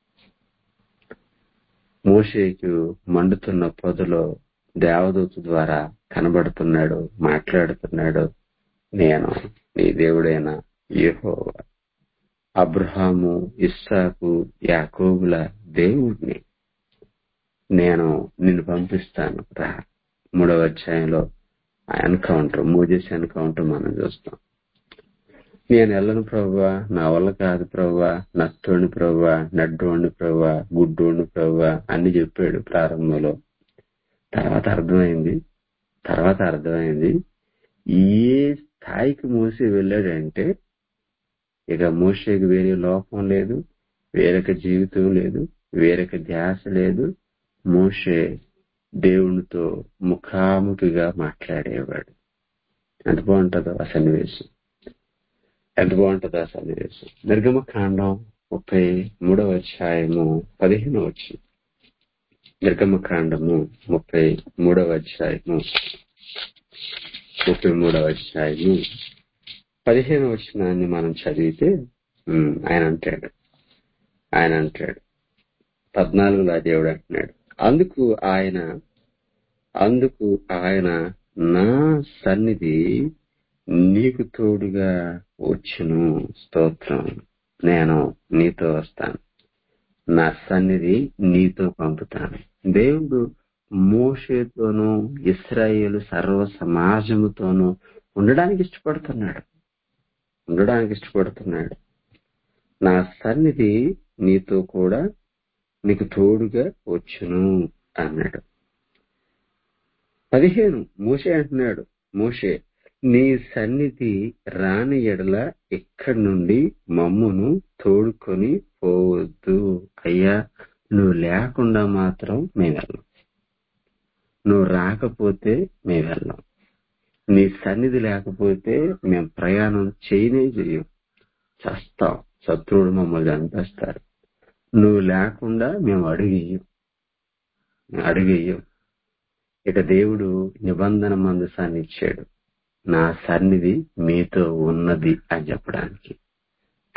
మోషేకు మండుతున్న పొదలో దేవదూత ద్వారా కనబడుతున్నాడు మాట్లాడుతున్నాడు నేను నీ దేవుడైన యెహోవా అబ్రహాము ఇస్సాకు యాకోబుల దేవుడిని నేను నిన్ను పంపిస్తాను రా మూడవ అధ్యాయంలో ఆ ఎన్కౌంటర్ మోజెస్ ఎన్కౌంటర్ మనం చూస్తాం నేను వెళ్ళను ప్రవ్వా నా వల్ల కాదు ప్రవ్వా నత్తోని ప్రవ్వా నడ్డోని ప్రవ్వా గుడ్డోని ప్రవ్వా అన్ని చెప్పాడు ప్రారంభంలో తర్వాత అర్థమైంది తర్వాత అర్థమైంది ఏ స్థాయికి మోసి వెళ్ళాడంటే ఇక మోసేకి వేరే లోపం లేదు వేరొక జీవితం లేదు వేరొక ధ్యాస లేదు మోషే దేవునితో ముఖాముఖిగా మాట్లాడేవాడు ఎంత బాగుంటుందో ఆ సన్నివేశం ఎంత బాగుంటుందో ఆ సన్నివేశం నిర్గమ కాండం ముప్పై మూడవ అధ్యాయము పదిహేను వచ్చి నిర్గమ కాండము ముప్పై మూడవ అధ్యాయము ముప్పై మూడవ అధ్యాయము పదిహేను వచ్చినాన్ని మనం చదివితే ఉమ్, ఆయన అంటాడు ఆయన అంటాడు పద్నాలుగులో ఆ దేవుడు అంటున్నాడు అందుకు ఆయన అందుకు ఆయన నా సన్నిధి నీకు తోడుగా వచ్చును స్తోత్రం నేను నీతో వస్తాను నా సన్నిధి నీతో పంపుతాను దేవుడు మోషేతోనూ ఇస్రాయేలు సర్వ సమాజముతోనూ ఉండడానికి ఇష్టపడుతున్నాడు ఉండడానికి ఇష్టపడుతున్నాడు నా సన్నిధి నీతో కూడా నీకు తోడుగా వచ్చును అన్నాడు పదిహేను మోషే అంటున్నాడు మోషే నీ సన్నిధి రాని ఎడల ఇక్కడి నుండి మమ్మును తోడుకొని పోవద్దు అయ్యా నువ్వు లేకుండా మాత్రం మేము వెళ్ళం నువ్వు రాకపోతే మేము వెళ్ళం నీ సన్నిధి లేకపోతే మేము ప్రయాణం చేయనే చెయ్యం చస్తాం శత్రువుడు మమ్మల్ని చంపేస్తారు నువ్వు లేకుండా మేము అడుగేయం అడుగేయం ఇక దేవుడు నిబంధన మందసాన్ని ఇచ్చాడు నా సన్నిధి మీతో ఉన్నది అని చెప్పడానికి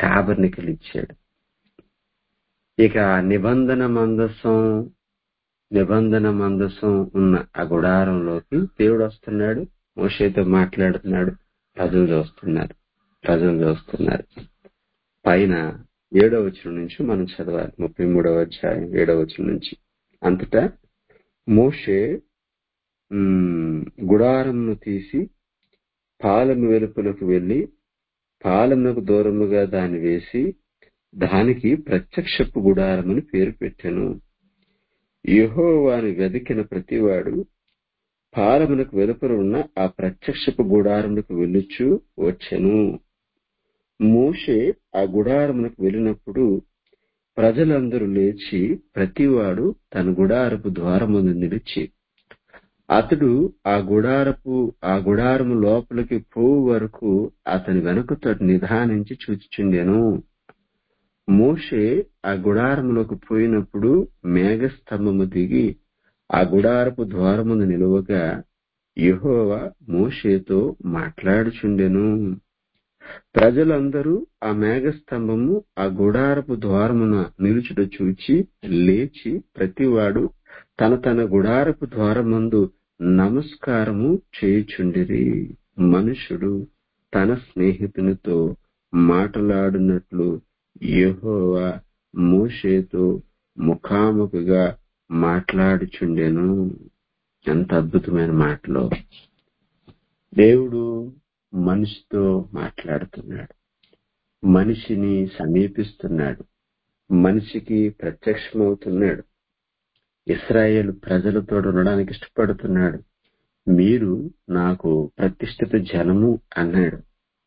టాబర్నికలు ఇచ్చాడు ఇక ఆ నిబంధన మందసం నిబంధన మందసం ఉన్న ఆ గుడారంలోకి దేవుడు వస్తున్నాడు మోషేతో మాట్లాడుతున్నాడు ప్రజలు చూస్తున్నారు ప్రజలు చూస్తున్నారు పైన ఏడవ వచనం నుంచి మనం చదవాలి ముప్పై మూడవ అధ్యాయం ఏడవ వచనం నుంచి అంతటా మోషే ఉమ్, గుడారంను తీసి పాలెము వెలుపలకు వెళ్లి పాలెమునకు దూరముగా దాన్ని వేసి దానికి ప్రత్యక్షపు గుడారమని పేరు పెట్టాను యెహోవాని వెదికిన ప్రతివాడు పాలమునకు వెలుపల ఉన్న ఆ ప్రత్యక్షపు గుడారమునకు వెళ్ళుచు వచ్చెను మోషే ఆ గుడారమునకు వెళ్ళినప్పుడు ప్రజలందరూ లేచి ప్రతివాడు తన గుడారపు ద్వారముందు నిలిచి అతడు ఆ గుడారపు ఆ గుడారము లోపలికి పోవు వరకు అతని వెనుకతో నిదానించి చూచుచుండెను మోషే ఆ గుడారములోకి పోయినప్పుడు మేఘస్తంభము దిగి ఆ గుడారపు ద్వారముందు నిలువగా యెహోవా మోషేతో మాట్లాడుచుండెను ప్రజలందరూ ఆ మేఘస్తంభము ఆ గుడారపు ద్వారమున నిలుచుట చూచి లేచి ప్రతివాడు తన తన గుడారపు ద్వారమందు నమస్కారము చేయుచుండిరి మనుషుడు తన స్నేహితునితో మాట్లాడినట్లు యెహోవా మోషేతో ముఖాముఖిగా మాట్లాడుచుండెను ఎంత అద్భుతమైన మాటలో దేవుడు మనిషితో మాట్లాడుతున్నాడు మనిషిని సమీపిస్తున్నాడు మనిషికి ప్రత్యక్షమవుతున్నాడు ఇస్రాయేల్ ప్రజలతో ఉండడానికి ఇష్టపడుతున్నాడు మీరు నాకు ప్రతిష్ఠిత జనము అన్నాడు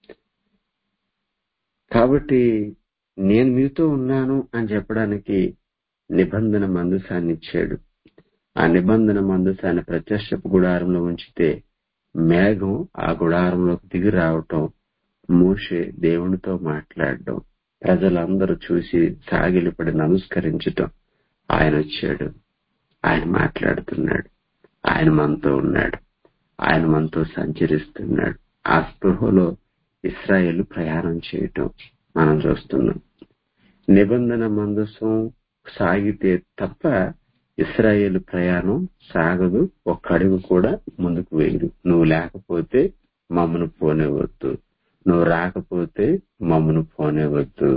కాబట్టి నేను మీతో ఉన్నాను అని చెప్పడానికి నిబంధన మందసాన్ని ఇచ్చాడు ఆ నిబంధన మందసాన్ని ప్రత్యక్షపు గుడారంలో ఉంచితే మేఘం ఆ గుడారంలోకి దిగి రావటం మోషే దేవునితో మాట్లాడడం ప్రజలందరూ చూసి సాగిలిపడి నమస్కరించటం ఆయన వచ్చాడు ఆయన మాట్లాడుతున్నాడు ఆయన మనతో ఉన్నాడు ఆయన మనతో సంచరిస్తున్నాడు ఆ స్పృహలో ఇస్రాయేల్ ప్రయాణం చేయటం మనం చూస్తున్నాం నిబంధన మందసం సాగితే తప్ప ఇస్రాయేల్ ప్రయాణం సాగదు ఒక్క అడుగు కూడా ముందుకు వేయదు నువ్వు లేకపోతే మమ్మను పోనివద్దు నువ్వు రాకపోతే మమ్మను పోనివద్దు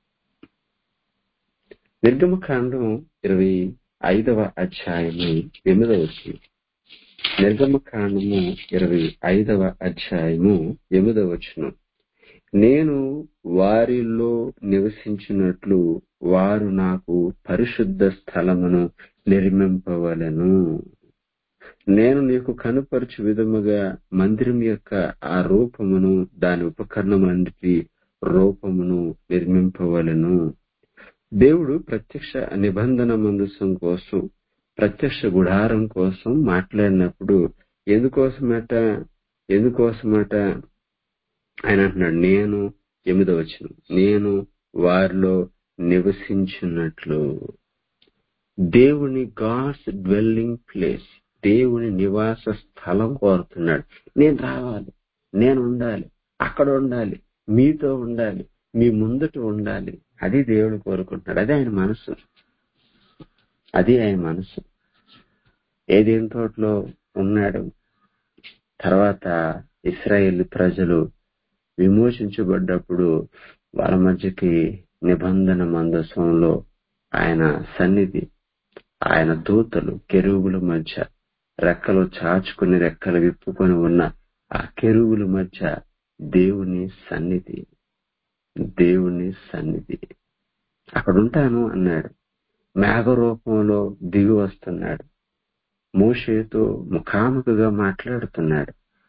నిర్గమకాండం ఇరవై ఐదవ అధ్యాయము ఎనిమిదవ వచనం నిర్గమకాండము ఇరవై ఐదవ అధ్యాయము ఎనిమిదవ వచనం నేను వారిలో నివసించినట్లు వారు నాకు పరిశుద్ధ స్థలమును నిర్మింపవలను నేను నీకు కనుపరచు విధముగా మందిరం యొక్క ఆ రూపమును దాని ఉపకరణములన్నిటి రూపమును నిర్మింపవలను దేవుడు ప్రత్యక్ష నిబంధన మందసం కోసం ప్రత్యక్ష గుడారం కోసం మాట్లాడినప్పుడు ఎందుకోసమట ఎందుకోసమట ఆయన అంటున్నాడు నేను ఎనిమిదో వచ్చిన నేను వారిలో నివసించినట్లు దేవుని గాడ్స్ డ్వెల్లింగ్ ప్లేస్ దేవుని నివాస స్థలం కోరుతున్నాడు నేను రావాలి నేను ఉండాలి అక్కడ ఉండాలి మీతో ఉండాలి మీ ముందట ఉండాలి అది దేవుడు కోరుకుంటున్నాడు అది ఆయన మనసు అది ఆయన మనసు ఏదేం తోటలో ఉన్నాడు తర్వాత ఇస్రాయేల్ ప్రజలు విమోచించబడ్డప్పుడు వాళ్ళ మధ్యకి నిబంధన మందసంలో ఆయన సన్నిధి ఆయన దూతలు కెరువుల మధ్య రెక్కలు చాచుకుని రెక్కలు విప్పుకొని ఉన్న ఆ కెరువుల మధ్య దేవుని సన్నిధి దేవుని సన్నిధి అక్కడ ఉంటాను అన్నాడు మేఘ రూపంలో దిగి వస్తున్నాడు మోషేతో ముఖాముఖిగా మాట్లాడుతున్నాడు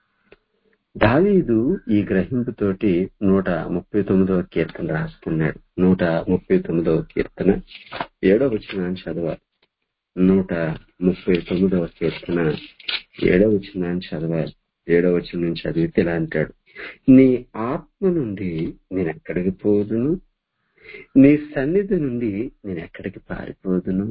దావీదు ఈ గ్రహింపుతోటి నూట ముప్పై తొమ్మిదవ కీర్తన రాస్తున్నాడు నూట ముప్పై తొమ్మిదవ కీర్తన ఏడవ వచనాన్ని చదవాలి నూట ముప్పై తొమ్మిదవ కీర్తన ఏడవ వచనాన్ని చదవాలి ఏడవ వచనం నుంచి చదివితే ఇలా అంటాడు నీ ఆత్మ నుండి నేను ఎక్కడికి పోదును నీ సన్నిధి నుండి నేను ఎక్కడికి పారిపోదును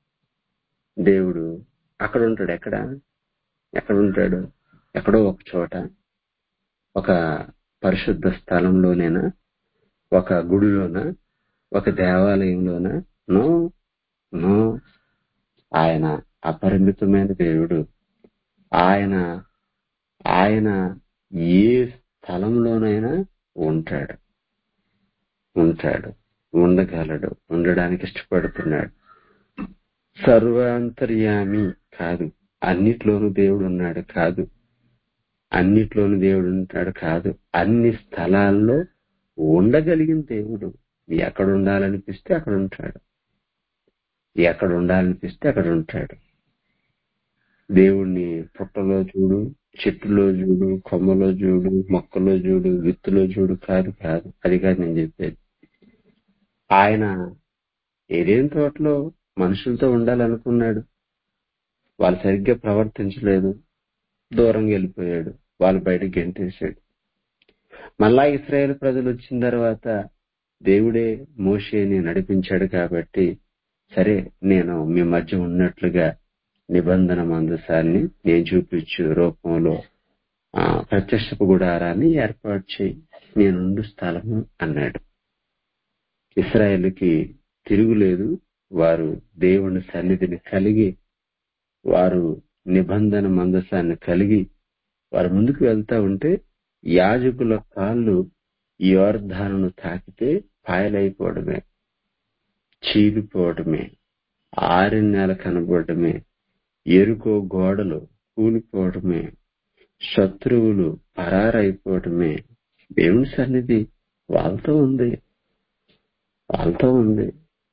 దేవుడు అక్కడ ఉంటాడు ఎక్కడ ఎక్కడ ఉంటాడు ఎక్కడో ఒక చోట ఒక పరిశుద్ధ స్థలంలోనేనా ఒక గుడిలోనా ఒక దేవాలయంలోనా నో నో ఆయన అపరిమితమైన దేవుడు ఆయన ఆయన ఏ స్థలంలోనైనా ఉంటాడు ఉంటాడు ఉండగలడు ఉండడానికి ఇష్టపడుతున్నాడు సర్వాంతర్యామి కాదు అన్నిట్లోనూ దేవుడు ఉన్నాడు కాదు అన్నిట్లోనూ దేవుడు ఉంటాడు కాదు అన్ని స్థలాల్లో ఉండగలిగిన దేవుడు ఎక్కడ ఉండాలనిపిస్తే అక్కడ ఉంటాడు ఎక్కడ ఉండాలనిపిస్తే అక్కడ ఉంటాడు దేవుణ్ణి పుట్టలో చూడు చెట్టులో చూడు కొమ్మలో చూడు మొక్కలో చూడు విత్తులో చూడు కాదు కాదు అది కాదు నేను చెప్పేది ఆయన ఏదేం తోటలో మనుషులతో ఉండాలనుకున్నాడు వాళ్ళు సరిగ్గా ప్రవర్తించలేదు దూరంగా వెళ్ళిపోయాడు వాళ్ళు బయటకు గెంటేశాడు మళ్ళా ఇస్రాయేల్ ప్రజలు వచ్చిన తర్వాత దేవుడే మోషేని నడిపించాడు కాబట్టి సరే నేను మీ మధ్య ఉన్నట్లుగా నిబంధన మందసాన్ని నేను చూపించు రూపంలో ఆ ప్రత్యక్షపు గుడారాన్ని ఏర్పాటు చేయి నేనుండు స్థలము అన్నాడు ఇస్రాయేల్కి తిరుగులేదు వారు దేవుని సన్నిధిని కలిగి వారు నిబంధన మందసాన్ని కలిగి వారు ముందుకు వెళ్తా ఉంటే యాజకుల కాళ్ళు యోర్ధాను తాకితే పాయలైపోవడమే చీలిపోవడమే ఆరణ్యాల కనబడమే ఎరుకో గోడలు కూలిపోవడమే శత్రువులు పరారైపోవడమే దేవుని సన్నిధి వాళ్ళతో ఉంది వాళ్ళతో ఉంది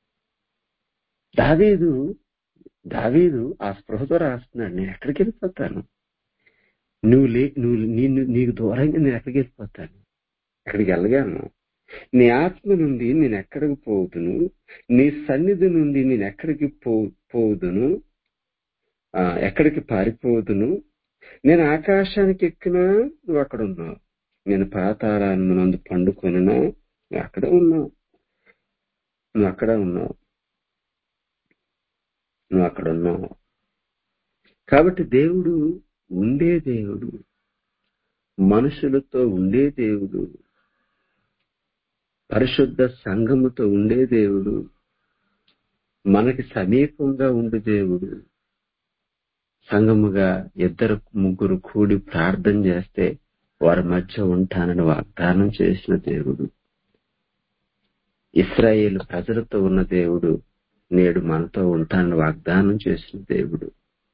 దావీదు దావీదు ఆ స్పృహతో రాస్తున్నాడు నేను ఎక్కడికి వెళ్ళిపోతాను నువ్వు లే నువ్వు నేను నీకు దూరంగా నేను ఎక్కడికి వెళ్ళిపోతాను ఎక్కడికి వెళ్ళగాను నీ ఆత్మ నుండి నేను ఎక్కడికి పోదును నీ సన్నిధి నుండి నేను ఎక్కడికి పో పోదును ఆ, ఎక్కడికి పారిపోదును నేను ఆకాశానికి ఎక్కినా నువ్వు అక్కడ ఉన్నావు నేను పాతాళాన్ని నందు పండుకొనినా నువ్వు అక్కడే ఉన్నావు నువ్వు అక్కడే ఉన్నావు నువ్వు అక్కడ ఉన్నావు కాబట్టి దేవుడు ఉండే దేవుడు మనుషులతో ఉండే దేవుడు పరిశుద్ధ సంఘముతో ఉండే దేవుడు మనకి సమీపంగా ఉండే దేవుడు సంఘముగా ఇద్దరు ముగ్గురు కూడి ప్రార్థన చేస్తే వారి మధ్య ఉంటానని వాగ్దానం చేసిన దేవుడు ఇస్రాయేల్ ప్రజలతో ఉన్న దేవుడు నేడు మనతో ఉంటానని వాగ్దానం చేసిన దేవుడు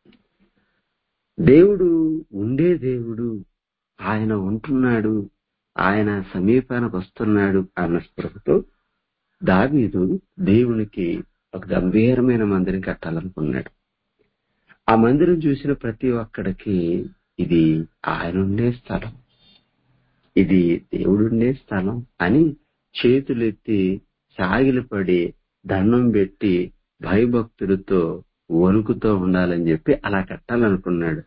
దేవుడు ఉండే దేవుడు ఆయన ఉంటున్నాడు ఆయన సమీపానికి వస్తున్నాడు అన్న స్పృహతో దావీదు దేవునికి ఒక గంభీరమైన మందిరం కట్టాలనుకున్నాడు ఆ మందిరం చూసిన ప్రతి ఒక్కడికి ఇది ఆయన ఉండే స్థలం ఇది దేవుడుండే స్థలం అని చేతులెత్తి సాగిలపడి దండం పెట్టి భయభక్తులతో వణుకుతో ఉండాలని చెప్పి అలా కట్టాలనుకున్నాడు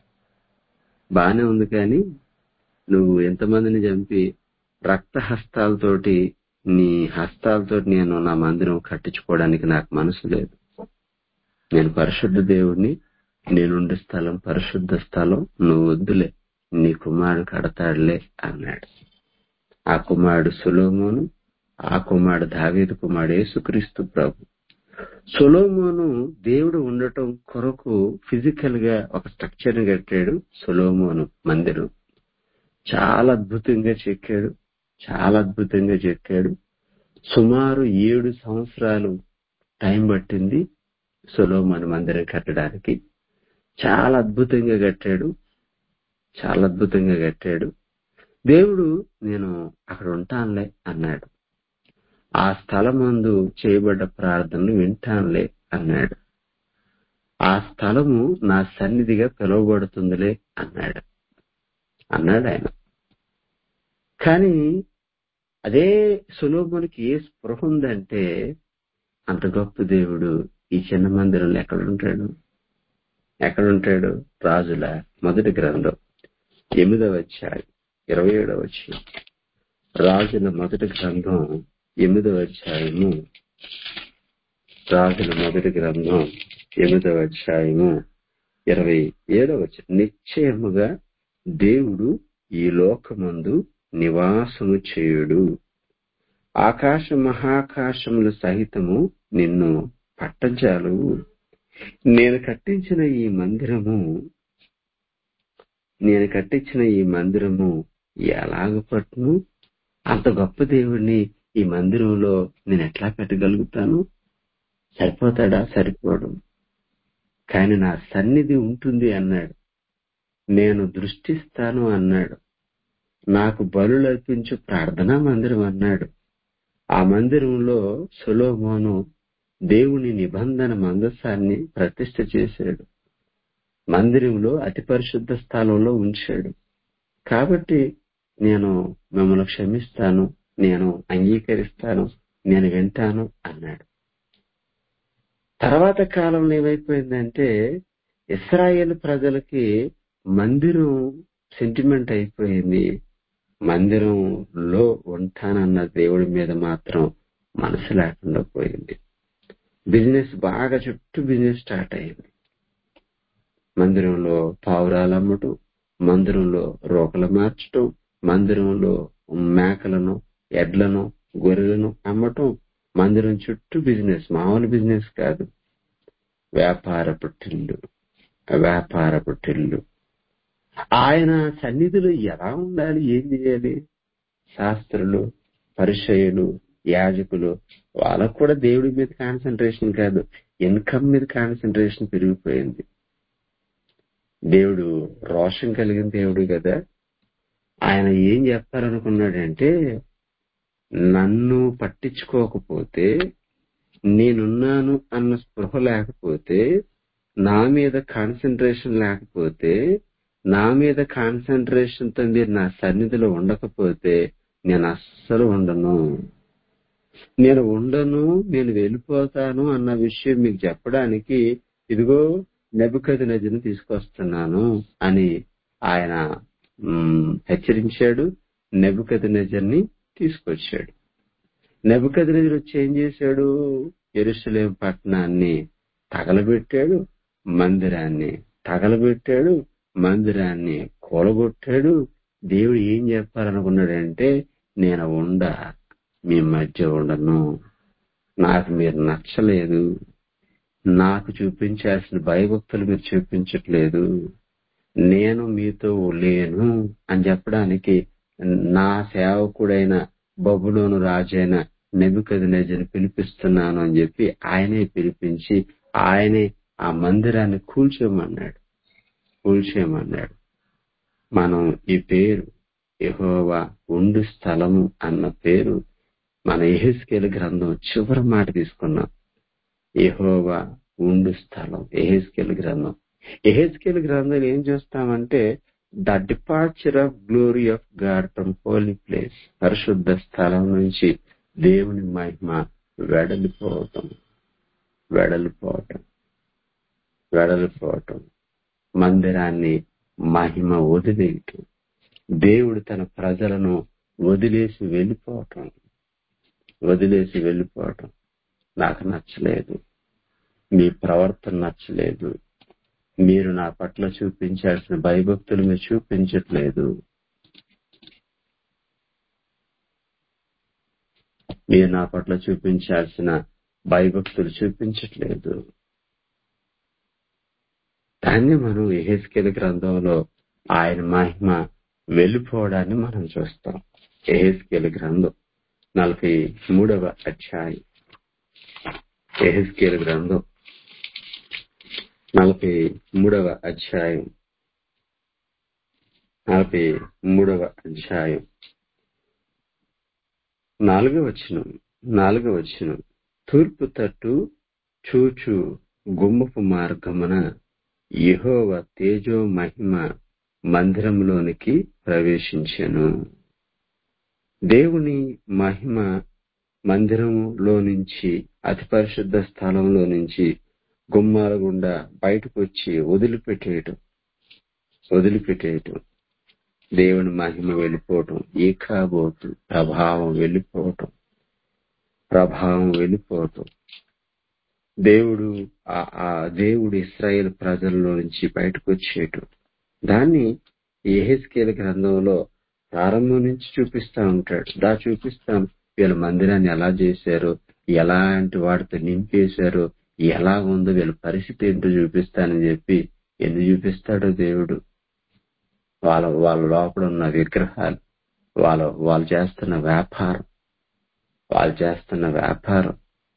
బానే ఉంది కానీ నువ్వు ఎంతమందిని చంపి రక్త హస్తాలతోటి నీ హస్తాలతో నేను నా మందిరం కట్టించుకోవడానికి నాకు మనసు లేదు నేను పరిశుద్ధ దేవుడిని నేనుండే స్థలం పరిశుద్ధ స్థలం నువ్వు వద్దులే నీ కుమారుడు కడతాడులే అన్నాడు ఆ కుమారుడు సులోమోను ఆ కుమారుడు దావీదు కుమారుడు యేసుక్రీస్తు ప్రభు సొలోమోను దేవుడు ఉండటం కొరకు ఫిజికల్ గా ఒక స్ట్రక్చర్ ని కట్టాడు సొలోమోను మందిరం చాలా అద్భుతంగా చెక్కాడు చాలా అద్భుతంగా చెక్కాడు సుమారు ఏడు సంవత్సరాలు టైం పట్టింది సొలోమోను మందిరం కట్టడానికి చాలా అద్భుతంగా కట్టాడు చాలా అద్భుతంగా కట్టాడు దేవుడు నేను అక్కడ ఉంటానులే అన్నాడు ఆ స్థలమందు చేయబడ్డ ప్రార్థనలు వింటానులే అన్నాడు ఆ స్థలము నా సన్నిధిగా పిలువబడుతుందిలే అన్నాడు అన్నాడు ఆయన కానీ అదే సులోభునికి ఏ స్పృహ ఉందంటే అంత గొప్ప దేవుడు ఈ చిన్న మందిరంలో ఎక్కడుంటాడు ఎక్కడుంటాడు రాజుల మొదటి గ్రంథం ఎనిమిదవ అధ్యాయం ఇరవై ఏడవ వచ్చి రాజుల మొదటి గ్రంథం ఎనిమిదవ అధ్యాయము రాజుల మొదటి గ్రంథం ఎనిమిదవ అధ్యాయము ఇరవై ఏడవ వచ్చి నిశ్చయముగా దేవుడు ఈ లోకమందు నివాసము చేయుడు ఆకాశ మహాకాశముల సహితము నిన్ను పట్టజాలు నేను కట్టించిన ఈ మందిరము నేను కట్టించిన ఈ మందిరము ఎలాగ పట్టును అంత గొప్ప దేవుడిని ఈ మందిరంలో నేను ఎట్లా పెట్టగలుగుతాను సరిపోతాడా సరిపోడు కానీ నా సన్నిధి ఉంటుంది అన్నాడు నేను దృష్టిస్తాను అన్నాడు నాకు బలులు అర్పించు ప్రార్థనా మందిరం అన్నాడు ఆ మందిరంలో సొలోమోను దేవుని నిబంధన మందసాన్ని ప్రతిష్ఠ చేశాడు మందిరంలో అతి పరిశుద్ధ స్థలంలో ఉంచాడు కాబట్టి నేను మిమ్మల్ని క్షమిస్తాను నేను అంగీకరిస్తాను నేను వింటాను అన్నాడు తర్వాత కాలంలో ఏమైపోయిందంటే ఇస్రాయేల్ ప్రజలకి మందిరం సెంటిమెంట్ అయిపోయింది మందిరంలో ఉంటానన్న దేవుడి మీద మాత్రం మనసు లేకుండా పోయింది బిజినెస్ బాగా చుట్టూ బిజినెస్ స్టార్ట్ అయింది మందిరంలో పావురాలు అమ్మటం మందిరంలో రోకలు మార్చటం మందిరంలో మేకలను ఎడ్లను గొర్రెలను అమ్మటం మందిరం చుట్టూ బిజినెస్ మామూలు బిజినెస్ కాదు వ్యాపారపు టిల్లు వ్యాపారపు టిల్లు ఆయన సన్నిధిలో ఎలా ఉండాలి ఏం చేయాలి శాస్త్రులు పరిచయులు యాజకులు వాళ్ళకు కూడా దేవుడి మీద కాన్సన్ట్రేషన్ కాదు ఇన్కమ్ మీద కాన్సన్ట్రేషన్ పెరిగిపోయింది దేవుడు రోషం కలిగిన దేవుడు కదా ఆయన ఏం చెప్పాలనుకున్నాడంటే నన్ను పట్టించుకోకపోతే నేనున్నాను అన్న స్పృహ లేకపోతే నా మీద కాన్సన్ట్రేషన్ లేకపోతే నా మీద కాన్సన్ట్రేషన్ తో మీరు నా సన్నిధిలో ఉండకపోతే నేను అస్సలు ఉండను నేను ఉండను నేను వెళ్ళిపోతాను అన్న విషయం మీకు చెప్పడానికి ఇదిగో నెబుకది నదిని తీసుకొస్తున్నాను అని ఆయన మ్, హెచ్చరించాడు నెబుకది నజర్ని తీసుకొచ్చాడు నెబుకది నజర్ వచ్చి ఏం చేశాడు ఎరుసలేం పట్టణాన్ని తగలబెట్టాడు మందిరాన్ని తగలబెట్టాడు మందిరాన్ని కూలగొట్టాడు దేవుడు ఏం చెప్పాలనుకున్నాడంటే నేను ఉండ మీ మధ్య ఉండను నాకు మీరు నచ్చలేదు నాకు చూపించాల్సిన భయభక్తులు మీరు చూపించట్లేదు నేను మీతో లేను అని చెప్పడానికి నా సేవకుడైన బబులోను రాజైన నెబుకది నెజని పిలిపిస్తున్నాను అని చెప్పి ఆయనే పిలిపించి ఆయనే ఆ మందిరాన్ని కూల్చేయమన్నాడు కూల్చేయమన్నాడు మనం ఈ పేరు యెహోవా ఉండు స్థలము అన్న పేరు మన ఎహెస్కేల్ గ్రంథం చివరి మాట తీసుకున్నాం యెహోవా ఉండు స్థలం ఎహెస్కేల్ గ్రంథం ఎహెస్కేల్ గ్రంథం ఏం చూస్తామంటే the departure of glory of God from holy place పరిశుద్ధ స్థలం నుంచి దేవుని మహిమ వెడలిపోవటం వెడలిపోవటం వెడలిపోవటం మందిరాన్ని మహిమ వదిలేయటం దేవుడు తన ప్రజలను వదిలేసి వెళ్ళిపోవటం వదిలేసి వెళ్ళిపోవటం నాకు నచ్చలేదు మీ ప్రవర్తన నచ్చలేదు మీరు నా పట్ల చూపించాల్సిన భయభక్తులు మీరు చూపించట్లేదు మీరు నా పట్ల చూపించాల్సిన భయభక్తులు చూపించట్లేదు దాన్ని మనం ఎహెస్కేల్ గ్రంథంలో ఆయన మహిమ వెళ్ళిపోవడాన్ని మనం చూస్తాం ఎహెస్కేల్ గ్రంథం నలభై మూడవ అధ్యాయం ఎహెస్కేల్ గ్రంథం నలభై మూడవ అధ్యాయం నలభై మూడవ అధ్యాయం నాలుగవ వచనం నాలుగవ వచనం తూర్పు తట్టు చూచు గుమ్మపు మార్గమున యెహోవ తేజో మహిమ మందిరంలోనికి ప్రవేశించెను దేవుని మహిమ మందిరంలో నుంచి అతి పరిశుద్ధ స్థలంలో నుంచి గుమ్మాల గుండా బయటకు వచ్చి వదిలిపెట్టేయటం వదిలిపెట్టేయటం దేవుని మహిమ వెళ్ళిపోవటం ఏకాబోతు ప్రభావం వెళ్ళిపోవటం ప్రభావం వెళ్ళిపోవటం దేవుడు ఆ ఆ దేవుడు ఇస్రాయేల్ ప్రజల్లో నుంచి బయటకు వచ్చేయటం దాన్ని ఏహెస్కేల గ్రంథంలో ప్రారంభం నుంచి చూపిస్తా ఉంటాడు దా చూపిస్తాను వీళ్ళ మందిరాన్ని ఎలా చేశారు ఎలాంటి వాటితో నింపేశారు ఎలా ఉందో వీళ్ళ పరిస్థితి ఏంటో చూపిస్తానని చెప్పి ఎందుకు చూపిస్తాడో దేవుడు వాళ్ళ వాళ్ళ లోపల ఉన్న విగ్రహాలు వాళ్ళ వాళ్ళు చేస్తున్న వ్యాపారం వాళ్ళు చేస్తున్న వ్యాపారం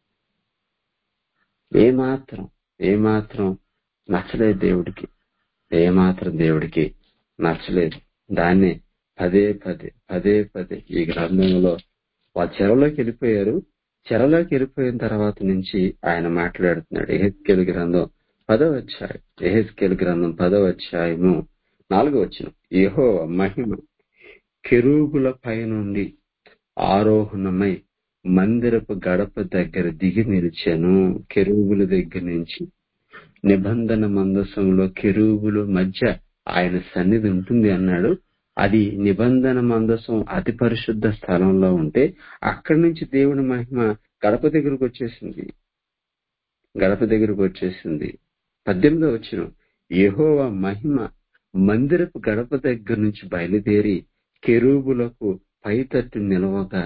ఏమాత్రం ఏమాత్రం నచ్చలేదు దేవుడికి ఏమాత్రం దేవుడికి నచ్చలేదు దాన్ని పదే పదే పదే పదే ఈ గ్రంథంలో వాళ్ళ చెరలోకి వెళ్ళిపోయారు చెరలోకి వెళ్ళిపోయిన తర్వాత నుంచి ఆయన మాట్లాడుతున్నాడు ఎహెస్కేల్ గ్రంథం పదవ అధ్యాయం ఎహెస్కేల్ గ్రంథం పదవ అధ్యాయము నాలుగో వచ్చిన ఏహో మహిమ కెరూబుల పై నుండి ఆరోహణమై మందిరపు గడప దగ్గర దిగి నిలిచాను కెరూబుల దగ్గర నుంచి నిబంధన మందసంలో కెరూబుల మధ్య ఆయన సన్నిధి ఉంటుంది అన్నాడు అది నిబంధన మందసం అతి పరిశుద్ధ స్థలంలో ఉంటే అక్కడి నుంచి దేవుని మహిమ గడప దగ్గరకు వచ్చేసింది గడప దగ్గరకు వచ్చేసింది పద్దెనిమిదో వచ్చిన యెహోవ మహిమ మందిరపు గడప దగ్గర నుంచి బయలుదేరి కెరూబులకు పైతట్టు నిలవగా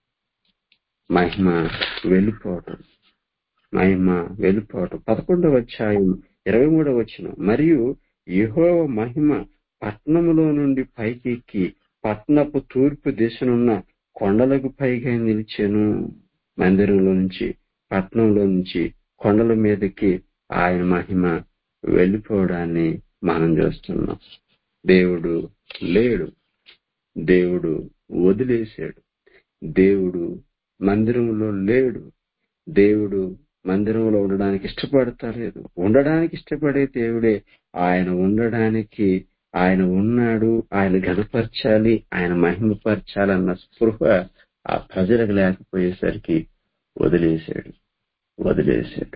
మహిమ వెళ్ళిపోవటం మహిమ వెళ్ళిపోవటం పదకొండవ అధ్యాయం ఇరవై మూడవ వచ్చిన మరియు యెహోవ మహిమ పట్నములో నుండి పైకెక్కి పట్నపు తూర్పు దిశనున్న కొండలకు పైగా నిలిచాను మందిరంలో నుంచి పట్నంలో నుంచి కొండల మీదకి ఆయన మహిమ వెళ్ళిపోవడాన్ని మనం చూస్తున్నాం దేవుడు లేడు దేవుడు వదిలేశాడు దేవుడు మందిరంలో లేడు దేవుడు మందిరంలో ఉండడానికి ఇష్టపడతలేదు ఉండడానికి ఇష్టపడే దేవుడే ఆయన ఉండడానికి ఆయన ఉన్నాడు ఆయన గనపరచాలి ఆయన మహిమపరచాలన్న స్పృహ ఆ ప్రజలకు లేకపోయేసరికి వదిలేశాడు వదిలేశాడు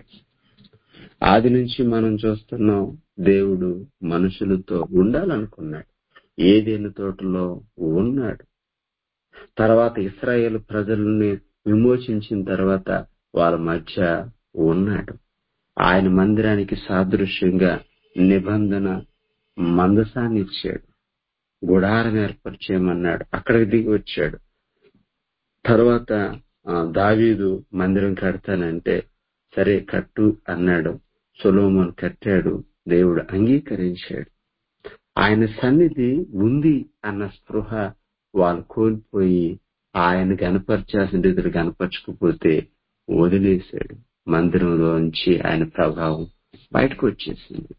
ఆది నుంచి మనం చూస్తున్నాం దేవుడు మనుషులతో ఉండాలనుకున్నాడు ఏదేని తోటలో ఉన్నాడు తర్వాత ఇస్రాయేల్ ప్రజల్ని విమోచించిన తర్వాత వాళ్ళ మధ్య ఉన్నాడు ఆయన మందిరానికి సాదృశ్యంగా నిబంధన మందసాన్ని ఇచ్చాడు గుడారం ఏర్పరిచేయమన్నాడు అక్కడికి దిగి వచ్చాడు తర్వాత ఆ, దావీదు మందిరం కడతానంటే సరే కట్టు అన్నాడు సొలోమోన్ కట్టాడు దేవుడు అంగీకరించాడు ఆయన సన్నిధి ఉంది అన్న స్పృహ వాళ్ళు కోల్పోయి ఆయన గనపరచాల్సిన రీతిలో గనపరచకపోతే వదిలేశాడు మందిరంలోంచి ఆయన ప్రభావం బయటకు వచ్చేసింది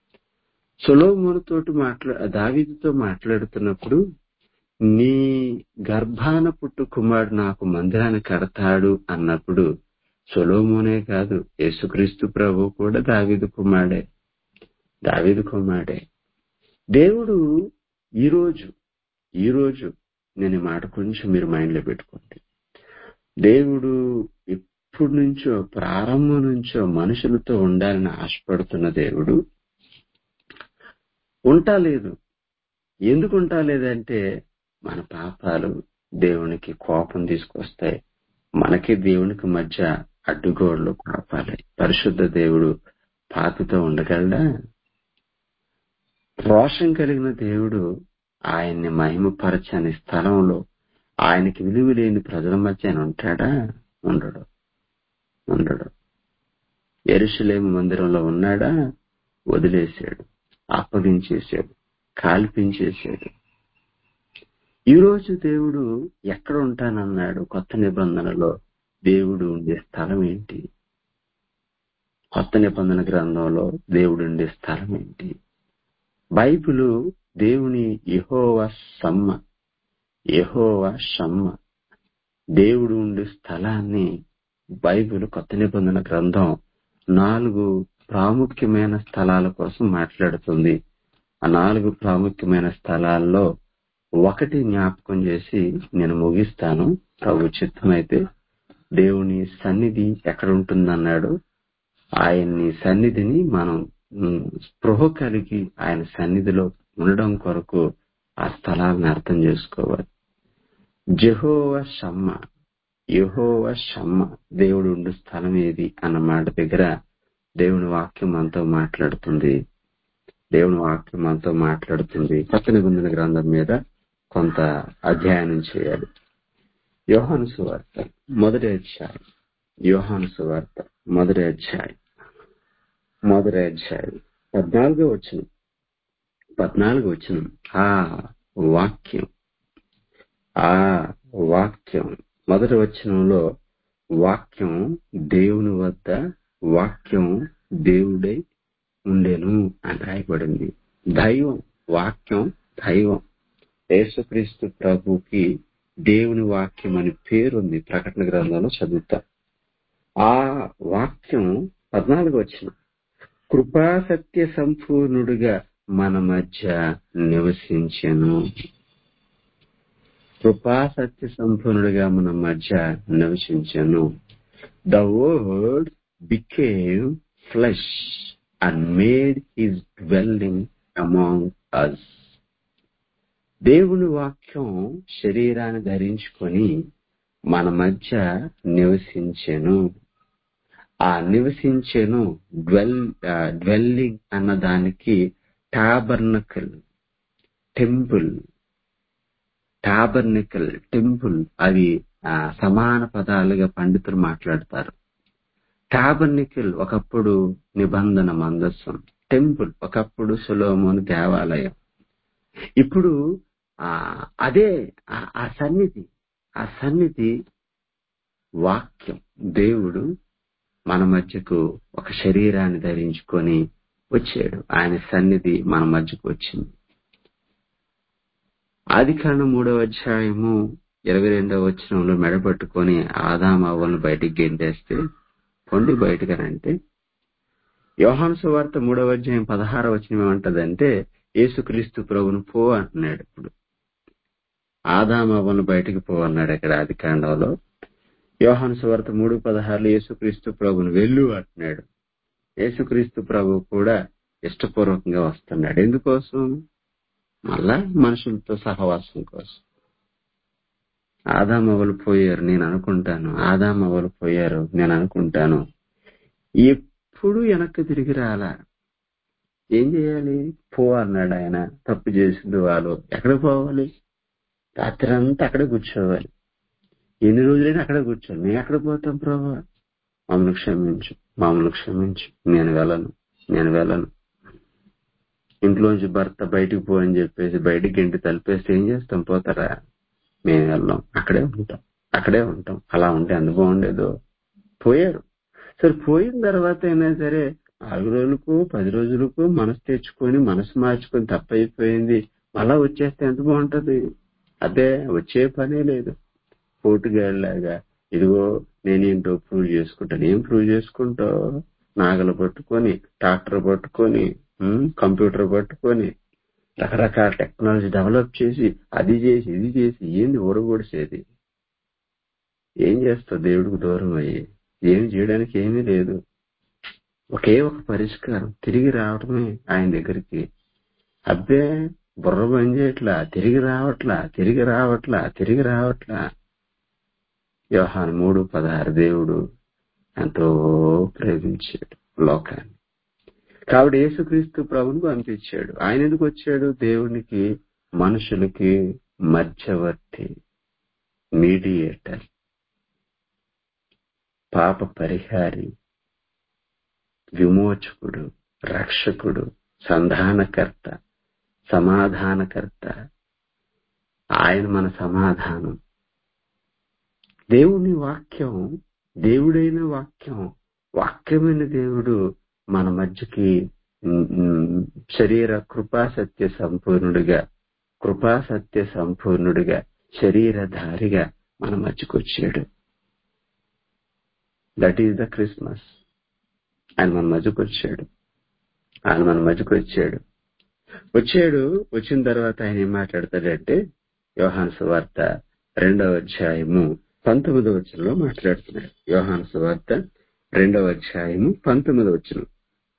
సొలోమోనుతోటి మాట్లా దావీదుతో మాట్లాడుతున్నప్పుడు నీ గర్భాన పుట్టు కుమారుడు నాకు మందిరాన్ని కడతాడు అన్నప్పుడు సొలోమోనే కాదు యేసుక్రీస్తు ప్రభు కూడా దావీదు కుమారుడే దావీదు కుమారుడే దేవుడు ఈరోజు ఈరోజు నేను ఈ మాట కొంచెం మీరు మైండ్లో పెట్టుకోండి దేవుడు ఎప్పటి నుంచో ప్రారంభం నుంచో మనుషులతో ఉండాలని ఆశపడుతున్న దేవుడు ఉంటాలేదు ఎందుకు ఉంటాలేదంటే మన పాపాలు దేవునికి కోపం తీసుకొస్తాయి మనకి దేవునికి మధ్య అడ్డుగోడలు పాపాలి పరిశుద్ధ దేవుడు పాపితో ఉండగలడా రోషం కలిగిన దేవుడు ఆయన్ని మహిమపరచని స్థలంలో ఆయనకి విలువ లేని ప్రజల మధ్య ఆయన ఉంటాడా ఉండడు ఉండడు ఎరుషలేము మందిరంలో ఉన్నాడా వదిలేశాడు అప్పగించేశాడు కాల్పించేశాడు ఈ రోజు దేవుడు ఎక్కడ ఉంటానన్నాడు కొత్త నిబంధనలో దేవుడు ఉండే స్థలం ఏంటి కొత్త నిబంధన గ్రంథంలో దేవుడు ఉండే స్థలం ఏంటి బైబిలు దేవుని యెహోవ సమ్మ యెహోవ షమ్మ దేవుడు ఉండే స్థలాన్ని బైబిల్ కొత్త నిబంధన గ్రంథం నాలుగు ప్రాముఖ్యమైన స్థలాల కోసం మాట్లాడుతుంది ఆ నాలుగు ప్రాముఖ్యమైన స్థలాల్లో ఒకటి జ్ఞాపకం చేసి నేను ముగిస్తాను ప్రభు చిత్తమైతే దేవుని సన్నిధి ఎక్కడ ఉంటుందన్నాడు ఆయన్ని సన్నిధిని మనం ఉమ్, స్పృహ కలిగి ఆయన సన్నిధిలో ఉండడం కొరకు ఆ స్థలాలను అర్థం చేసుకోవాలి జెహోవ షమ్మ యెహోవ షమ్మ దేవుడు ఉండు స్థలం ఏది అన్న మాట దగ్గర దేవుని వాక్యం మనతో మాట్లాడుతుంది దేవుని వాక్యం మనతో మాట్లాడుతుంది కొత్త నిబంధన గ్రంథం మీద కొంత అధ్యయనం చేయాలి యోహాను సువార్త మొదటి అధ్యాయం యోహాను సువార్త మొదటి అధ్యాయం మొదటి అధ్యాయం పద్నాలుగో వచ్చిన పద్నాలుగు వచ్చిన ఆ వాక్యం ఆ వాక్యం మొదటి వచనంలో వాక్యం దేవుని వద్ద వాక్యం దేవుడై ఉండెను అని రాయబడింది దైవం వాక్యం దైవం యేసుక్రీస్తు ప్రభుకి దేవుని వాక్యం అని పేరుంది ప్రకటన గ్రంథంలో చదువుతా ఆ వాక్యం పద్నాలుగు వచ్చిన కృపా సత్య సంపూర్ణుడిగా మన మధ్య నివసించెను కృపా సత్య సంపూర్ణుడిగా మన మధ్య నివసించెను the word became flesh and made his dwelling among us దేవుని వాక్యం శరీరాన్ని ధరించుకొని మన మధ్య నివసించెను ఆ నివసించెను డ్వెల్ డ్వెల్లింగ్ అన్న దానికి టాబర్నకల్ టెంపుల్ టాబర్నికల్ టెంపుల్ అవి ఆ, సమాన పదాలుగా పండితులు మాట్లాడతారు టాబర్నికల్ ఒకప్పుడు నిబంధన మందస్సం టెంపుల్ ఒకప్పుడు సులోమోని దేవాలయం ఇప్పుడు ఆ అదే ఆ- ఆ సన్నిధి ఆ సన్నిధి వాక్యం దేవుడు మన మధ్యకు ఒక శరీరాన్ని ధరించుకొని వచ్చాడు ఆయన సన్నిధి మన మధ్యకు వచ్చింది ఆది కాండం మూడవ అధ్యాయము ఇరవై రెండవ వచనంలో మెడపట్టుకొని ఆదాం అవ్వలను బయటికి గెంటేస్తే పొండి బయటకనంటే యోహాను సువార్త మూడవ అధ్యాయం పదహార వచనం ఏమంటదంటే యేసుక్రీస్తు ప్రభును పో అంటున్నాడు ఇప్పుడు ఆదాం అవ్వను బయటికి పో అన్నాడు ఇక్కడ ఆది కాండంలో యోహాను సువార్త మూడు పదహారులో యేసుక్రీస్తు ప్రభును వెళ్ళు అంటున్నాడు యేసుక్రీస్తు ప్రభు కూడా ఇష్టపూర్వకంగా వస్తున్నాడు ఎందుకోసం మళ్ళా మనుషులతో సహవాసం కోసం ఆదామవలు పోయారు నేను అనుకుంటాను ఆదామవలు పోయారు నేను అనుకుంటాను ఎప్పుడు వెనక్కి తిరిగి రాలా ఏం చేయాలి పో అన్నాడు ఆయన తప్పు చేసింది వాళ్ళు ఎక్కడ పోవాలి రాత్రి అంతా అక్కడే కూర్చోవాలి ఎన్ని రోజులైనా అక్కడే కూర్చోవాలి మేము ఎక్కడ పోతాం ప్రభు మమ్మల్ని క్షమించు మమ్మల్ని క్షమించు నేను వెళ్ళను నేను వెళ్ళను ఇంట్లోంచి భర్త బయటికి పో అని చెప్పేసి బయటికి ఇంటి తలిపేస్తే ఏం చేస్తాం పోతారా మేము వెళ్ళాం అక్కడే ఉంటాం అక్కడే ఉంటాం అలా ఉంటే ఎంత బాగుండేదో పోయారు సరే పోయిన తర్వాత అయినా సరే నాలుగు రోజులకు పది రోజులకు మనసు తెచ్చుకొని మనసు మార్చుకొని తప్పైపోయింది మళ్ళా వచ్చేస్తే ఎంత బాగుంటది అదే వచ్చే పనే లేదు పోటుగాళ్ళలాగా ఇదిగో నేనేంటో ప్రూవ్ చేసుకుంటాను ఏం ప్రూవ్ చేసుకుంటావు నాగలు పట్టుకొని ట్రాక్టర్ పట్టుకొని ఉమ్, కంప్యూటర్ పట్టుకొని రకరకాల టెక్నాలజీ డెవలప్ చేసి అది చేసి ఇది చేసి ఏంది ఓడగొడిసేది ఏం చేస్తావు దేవుడికి దూరం అయ్యి ఏం చేయడానికి ఏమీ లేదు ఒకే ఒక పరిష్కారం తిరిగి రావడమే ఆయన దగ్గరికి అబ్బే బుర్ర పని చేయట్లా తిరిగి రావట్లా తిరిగి రావట్లా తిరిగి రావట్లా యోహాన్ మూడు పదహారు దేవుడు ఎంతో ప్రేమించాడు లోకాన్ని కాబట్టి యేసుక్రీస్తు ప్రభుని పంపించాడు ఆయన ఎందుకు వచ్చాడు దేవునికి మనుషులకి మధ్యవర్తి మీడియేటర్ పాప పరిహారి విమోచకుడు రక్షకుడు సంధానకర్త సమాధానకర్త ఆయన మన సమాధానం దేవుని వాక్యం దేవుడైన వాక్యం వాక్యమైన దేవుడు మన మధ్యకి ఉమ్, ఉమ్, శరీర కృపా సత్య సంపూర్ణుడిగా కృపా సత్య సంపూర్ణుడిగా శరీరధారిగా మన మధ్యకు వచ్చాడు దట్ ఈస్ ద క్రిస్మస్ ఆయన మన మధ్యకు వచ్చాడు ఆయన మన మధ్యకు వచ్చాడు వచ్చాడు వచ్చిన తర్వాత ఆయన ఏం మాట్లాడతాడంటే యోహాను సువార్త రెండవ అధ్యాయము పంతొమ్మిదవ వచనంలో మాట్లాడుతున్నాడు యోహాను సువార్త రెండవ అధ్యాయము పంతొమ్మిదవ వచనం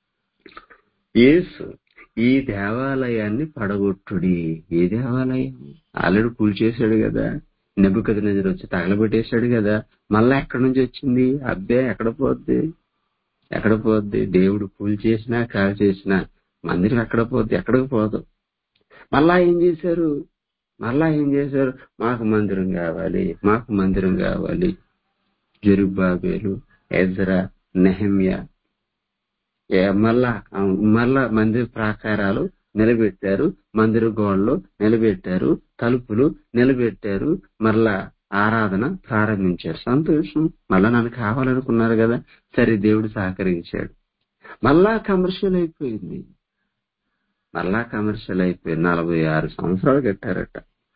యేసు ఈ దేవాలయాన్ని పడగొట్టుడి ఏ దేవాలయం ఆల్రెడీ కూల్చేశాడు కదా నెబ్బుకథ నజర్ వచ్చి తగలబెట్టేశాడు కదా మళ్ళా ఎక్కడి నుంచి వచ్చింది అబ్బే ఎక్కడ పోద్ది ఎక్కడ పోద్ది దేవుడు కూల్ చేసినా కాల్ చేసినా మందిరం ఎక్కడ పోద్ది ఎక్కడికి పోదు మళ్ళా ఏం చేశారు మళ్ళా ఏం చేశారు మాకు మందిరం కావాలి మాకు మందిరం కావాలి జరుబాబేలు ఎజ్రా నెహమ్య ఏ మళ్ళా ఆ, మళ్ళా మందిర ప్రాకారాలు నిలబెట్టారు మందిర గోడలు నిలబెట్టారు తలుపులు నిలబెట్టారు మరలా ఆరాధన ప్రారంభించారు సంతోషం మళ్ళా నన్ను కావాలనుకున్నారు కదా సరే దేవుడు సహకరించాడు మళ్ళా కమర్షియల్ అయిపోయింది మళ్ళా కమర్షియల్ అయిపోయింది నలభై ఆరు సంవత్సరాలు కట్టారట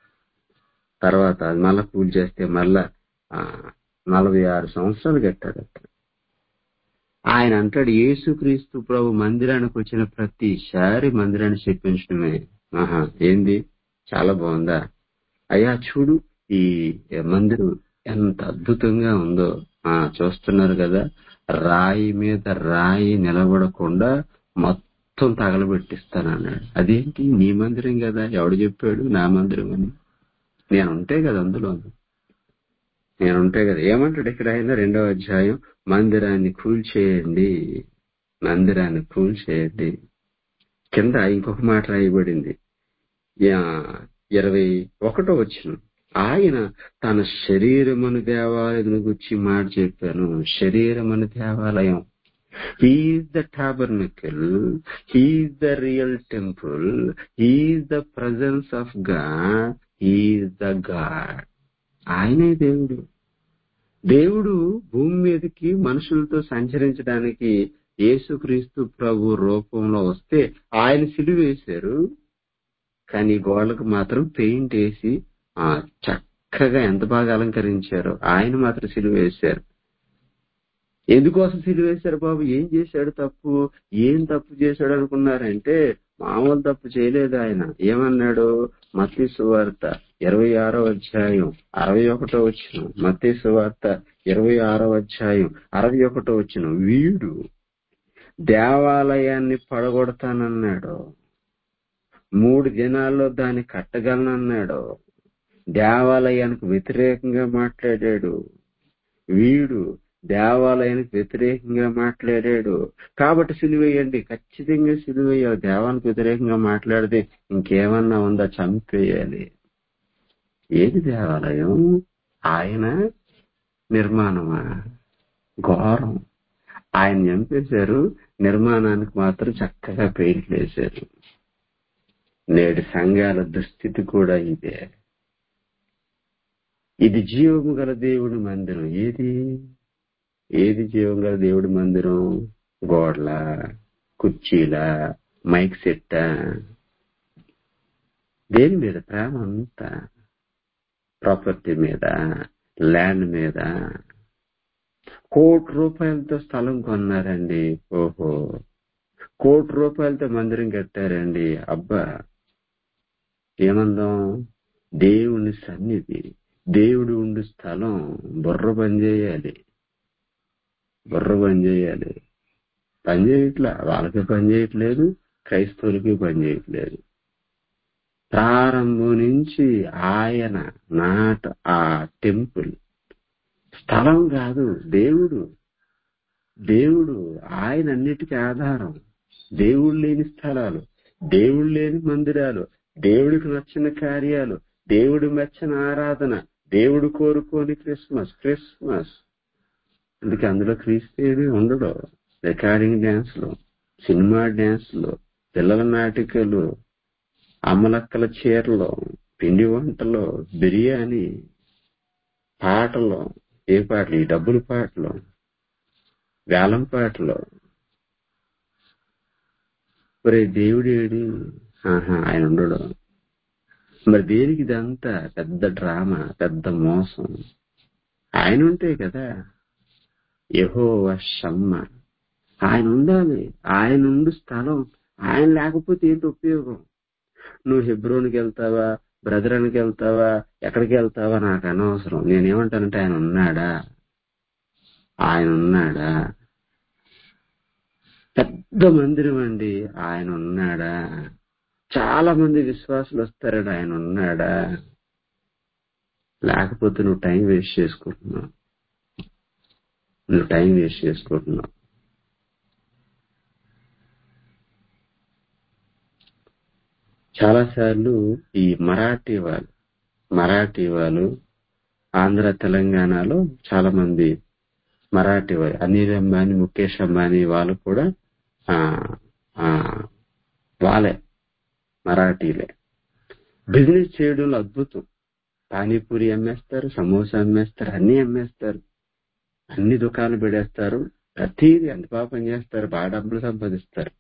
తర్వాత అది మళ్ళా పూజ చేస్తే మళ్ళా ఆ, నలభై ఆరు సంవత్సరాలు కట్టారట ఆయన అంటాడు యేసుక్రీస్తు ప్రభు మందిరానికి వచ్చిన ప్రతిసారి మందిరాన్ని చెప్పించడమే ఆహా ఏంది చాలా బాగుందా అయ్యా చూడు ఈ మందిరం ఎంత అద్భుతంగా ఉందో ఆ చూస్తున్నారు కదా రాయి మీద రాయి నిలబడకుండా మొత్తం తగలబెట్టిస్తానన్నాడు అదేంటి నీ మందిరం కదా ఎవడు చెప్పాడు నా మందిరం అని నేను ఉంటే కదా అందులో నేను ఉంటే కదా ఏమంటాడు ఇక్కడ ఆయన రెండవ అధ్యాయం మందిరాన్ని కూల్చేయండి మందిరాన్ని కూల్చేయండి కింద ఇంకొక మాట రాయబడింది యా- ఇరవై ఒకటో వచ్చిన ఆయన తన శరీరమును దేవాలయం గురించి మాట చెప్పాను శరీరమును దేవాలయం he's the tabernacle he's the real temple he's the presence of God he's the God ఆయనే దేవుడు దేవుడు భూమి మీదకి మనుషులతో సంచరించడానికి యేసుక్రీస్తు ప్రభు రూపంలో వస్తే ఆయన సిలువేశారు కానీ గోడలకు మాత్రం పెయింట్ వేసి ఆ చక్కగా ఎంత బాగా అలంకరించారో ఆయన మాత్రం సిలువేశారు ఎందుకోసం సిలువేశారు బాబు ఏం చేశాడు తప్పు ఏం తప్పు చేశాడు అనుకున్నారంటే మామూలు తప్పు చేయలేదు ఆయన ఏమన్నాడు మత్తీ సువార్త ఇరవై ఆరో అధ్యాయం అరవై ఒకటో వచ్చిన మత్తీ సువార్త ఇరవై ఆరో అధ్యాయం అరవై ఒకటో వచ్చిన వీడు దేవాలయాన్ని పడగొడతానన్నాడు మూడు దినాల్లో దాన్ని కట్టగలనన్నాడు దేవాలయానికి వ్యతిరేకంగా మాట్లాడాడు వీడు దేవాలయానికి వ్యతిరేకంగా మాట్లాడాడు కాబట్టి సిలువేయండి ఖచ్చితంగా సిలువేయాలి దేవానికి వ్యతిరేకంగా మాట్లాడితే ఇంకేమన్నా ఉందా చంపేయాలి ఏది దేవాలయం ఆయన నిర్మాణమా ఘోరం ఆయన చంపేశారు నిర్మాణానికి మాత్రం చక్కగా పెయింట్ వేశారు నేటి సంఘాల దుస్థితి కూడా ఇదే ఇది జీవము గల దేవుడి మందిరం ఏది ఏది జీవం గల దేవుడి మందిరం గోడల కుర్చీల మైక్ సెట్ట దేని మీద ప్రేమ అంతా ప్రాపర్టీ మీద ల్యాండ్ మీద కోటి రూపాయలతో స్థలం కొన్నారండి ఓహో కోటి రూపాయలతో మందిరం కట్టారండి అబ్బా ఏమందాం దేవుని సన్నిధి దేవుడు ఉండు స్థలం బుర్ర పని చేయాలి బుర్ర పని చేయాలి పని చేయట్లా వాళ్ళకి పని చేయట్లేదు క్రైస్తవులకి పని చేయట్లేదు ప్రారంభం నుంచి ఆయన నాట ఆ టెంపుల్ స్థలం కాదు దేవుడు దేవుడు ఆయన అన్నిటికీ ఆధారం దేవుడు లేని స్థలాలు దేవుడు లేని మందిరాలు దేవుడికి నచ్చిన కార్యాలు దేవుడు మెచ్చని ఆరాధన దేవుడు కోరుకోని క్రిస్మస్ క్రిస్మస్ అందుకే అందులో క్రీస్తేది ఉండడు రికార్డింగ్ డ్యాన్స్ లో సినిమా డ్యాన్స్ లో పిల్లల నాటికలు అమ్మలక్కల చీరలు పిండి వంటలు బిర్యానీ పాటలు ఏ పాటలు ఈ డబ్బుల పాటలు వేలం పాటలు మరి దేవుడేడి ఆహా ఆయన ఉండడు మరి దేనికి ఇదంతా పెద్ద డ్రామా పెద్ద మోసం ఆయన ఉంటే కదా యహో షమ్మ ఆయన ఉండాలి ఆయన ఉండు స్థలం ఆయన లేకపోతే ఏంటి ఉపయోగం నువ్వు హెబ్రోన్కి వెళ్తావా బ్రదరానికి వెళ్తావా ఎక్కడికి వెళ్తావా నాకు అనవసరం నేనేమంటానంటే ఆయన ఉన్నాడా ఆయన ఉన్నాడా పెద్ద మందిరం అండి ఆయన ఉన్నాడా చాలా మంది విశ్వాసులు వస్తారని ఆయన ఉన్నాడా లేకపోతే నువ్వు టైం వేస్ట్ చేసుకుంటున్నావు నువ్వు టైం వేస్ట్ చేసుకుంటున్నావు చాలాసార్లు ఈ మరాఠీ వాళ్ళు మరాఠీ వాళ్ళు ఆంధ్ర తెలంగాణలో చాలా మంది మరాఠీ వాళ్ళు అనిల్ అంబానీ ముఖేష్ అంబానీ వాళ్ళు కూడా ఆ, ఆ, వాళ్ళే మరాఠీలే బిజినెస్ చేయడంలో అద్భుతం పానీపూరి అమ్మేస్తారు సమోసా అమ్మేస్తారు అన్ని అమ్మేస్తారు అన్ని దుకాణాలు పెడేస్తారు ప్రతిదీ ఎంత బాగా పనిచేస్తారు బాగా డబ్బులు సంపాదిస్తారు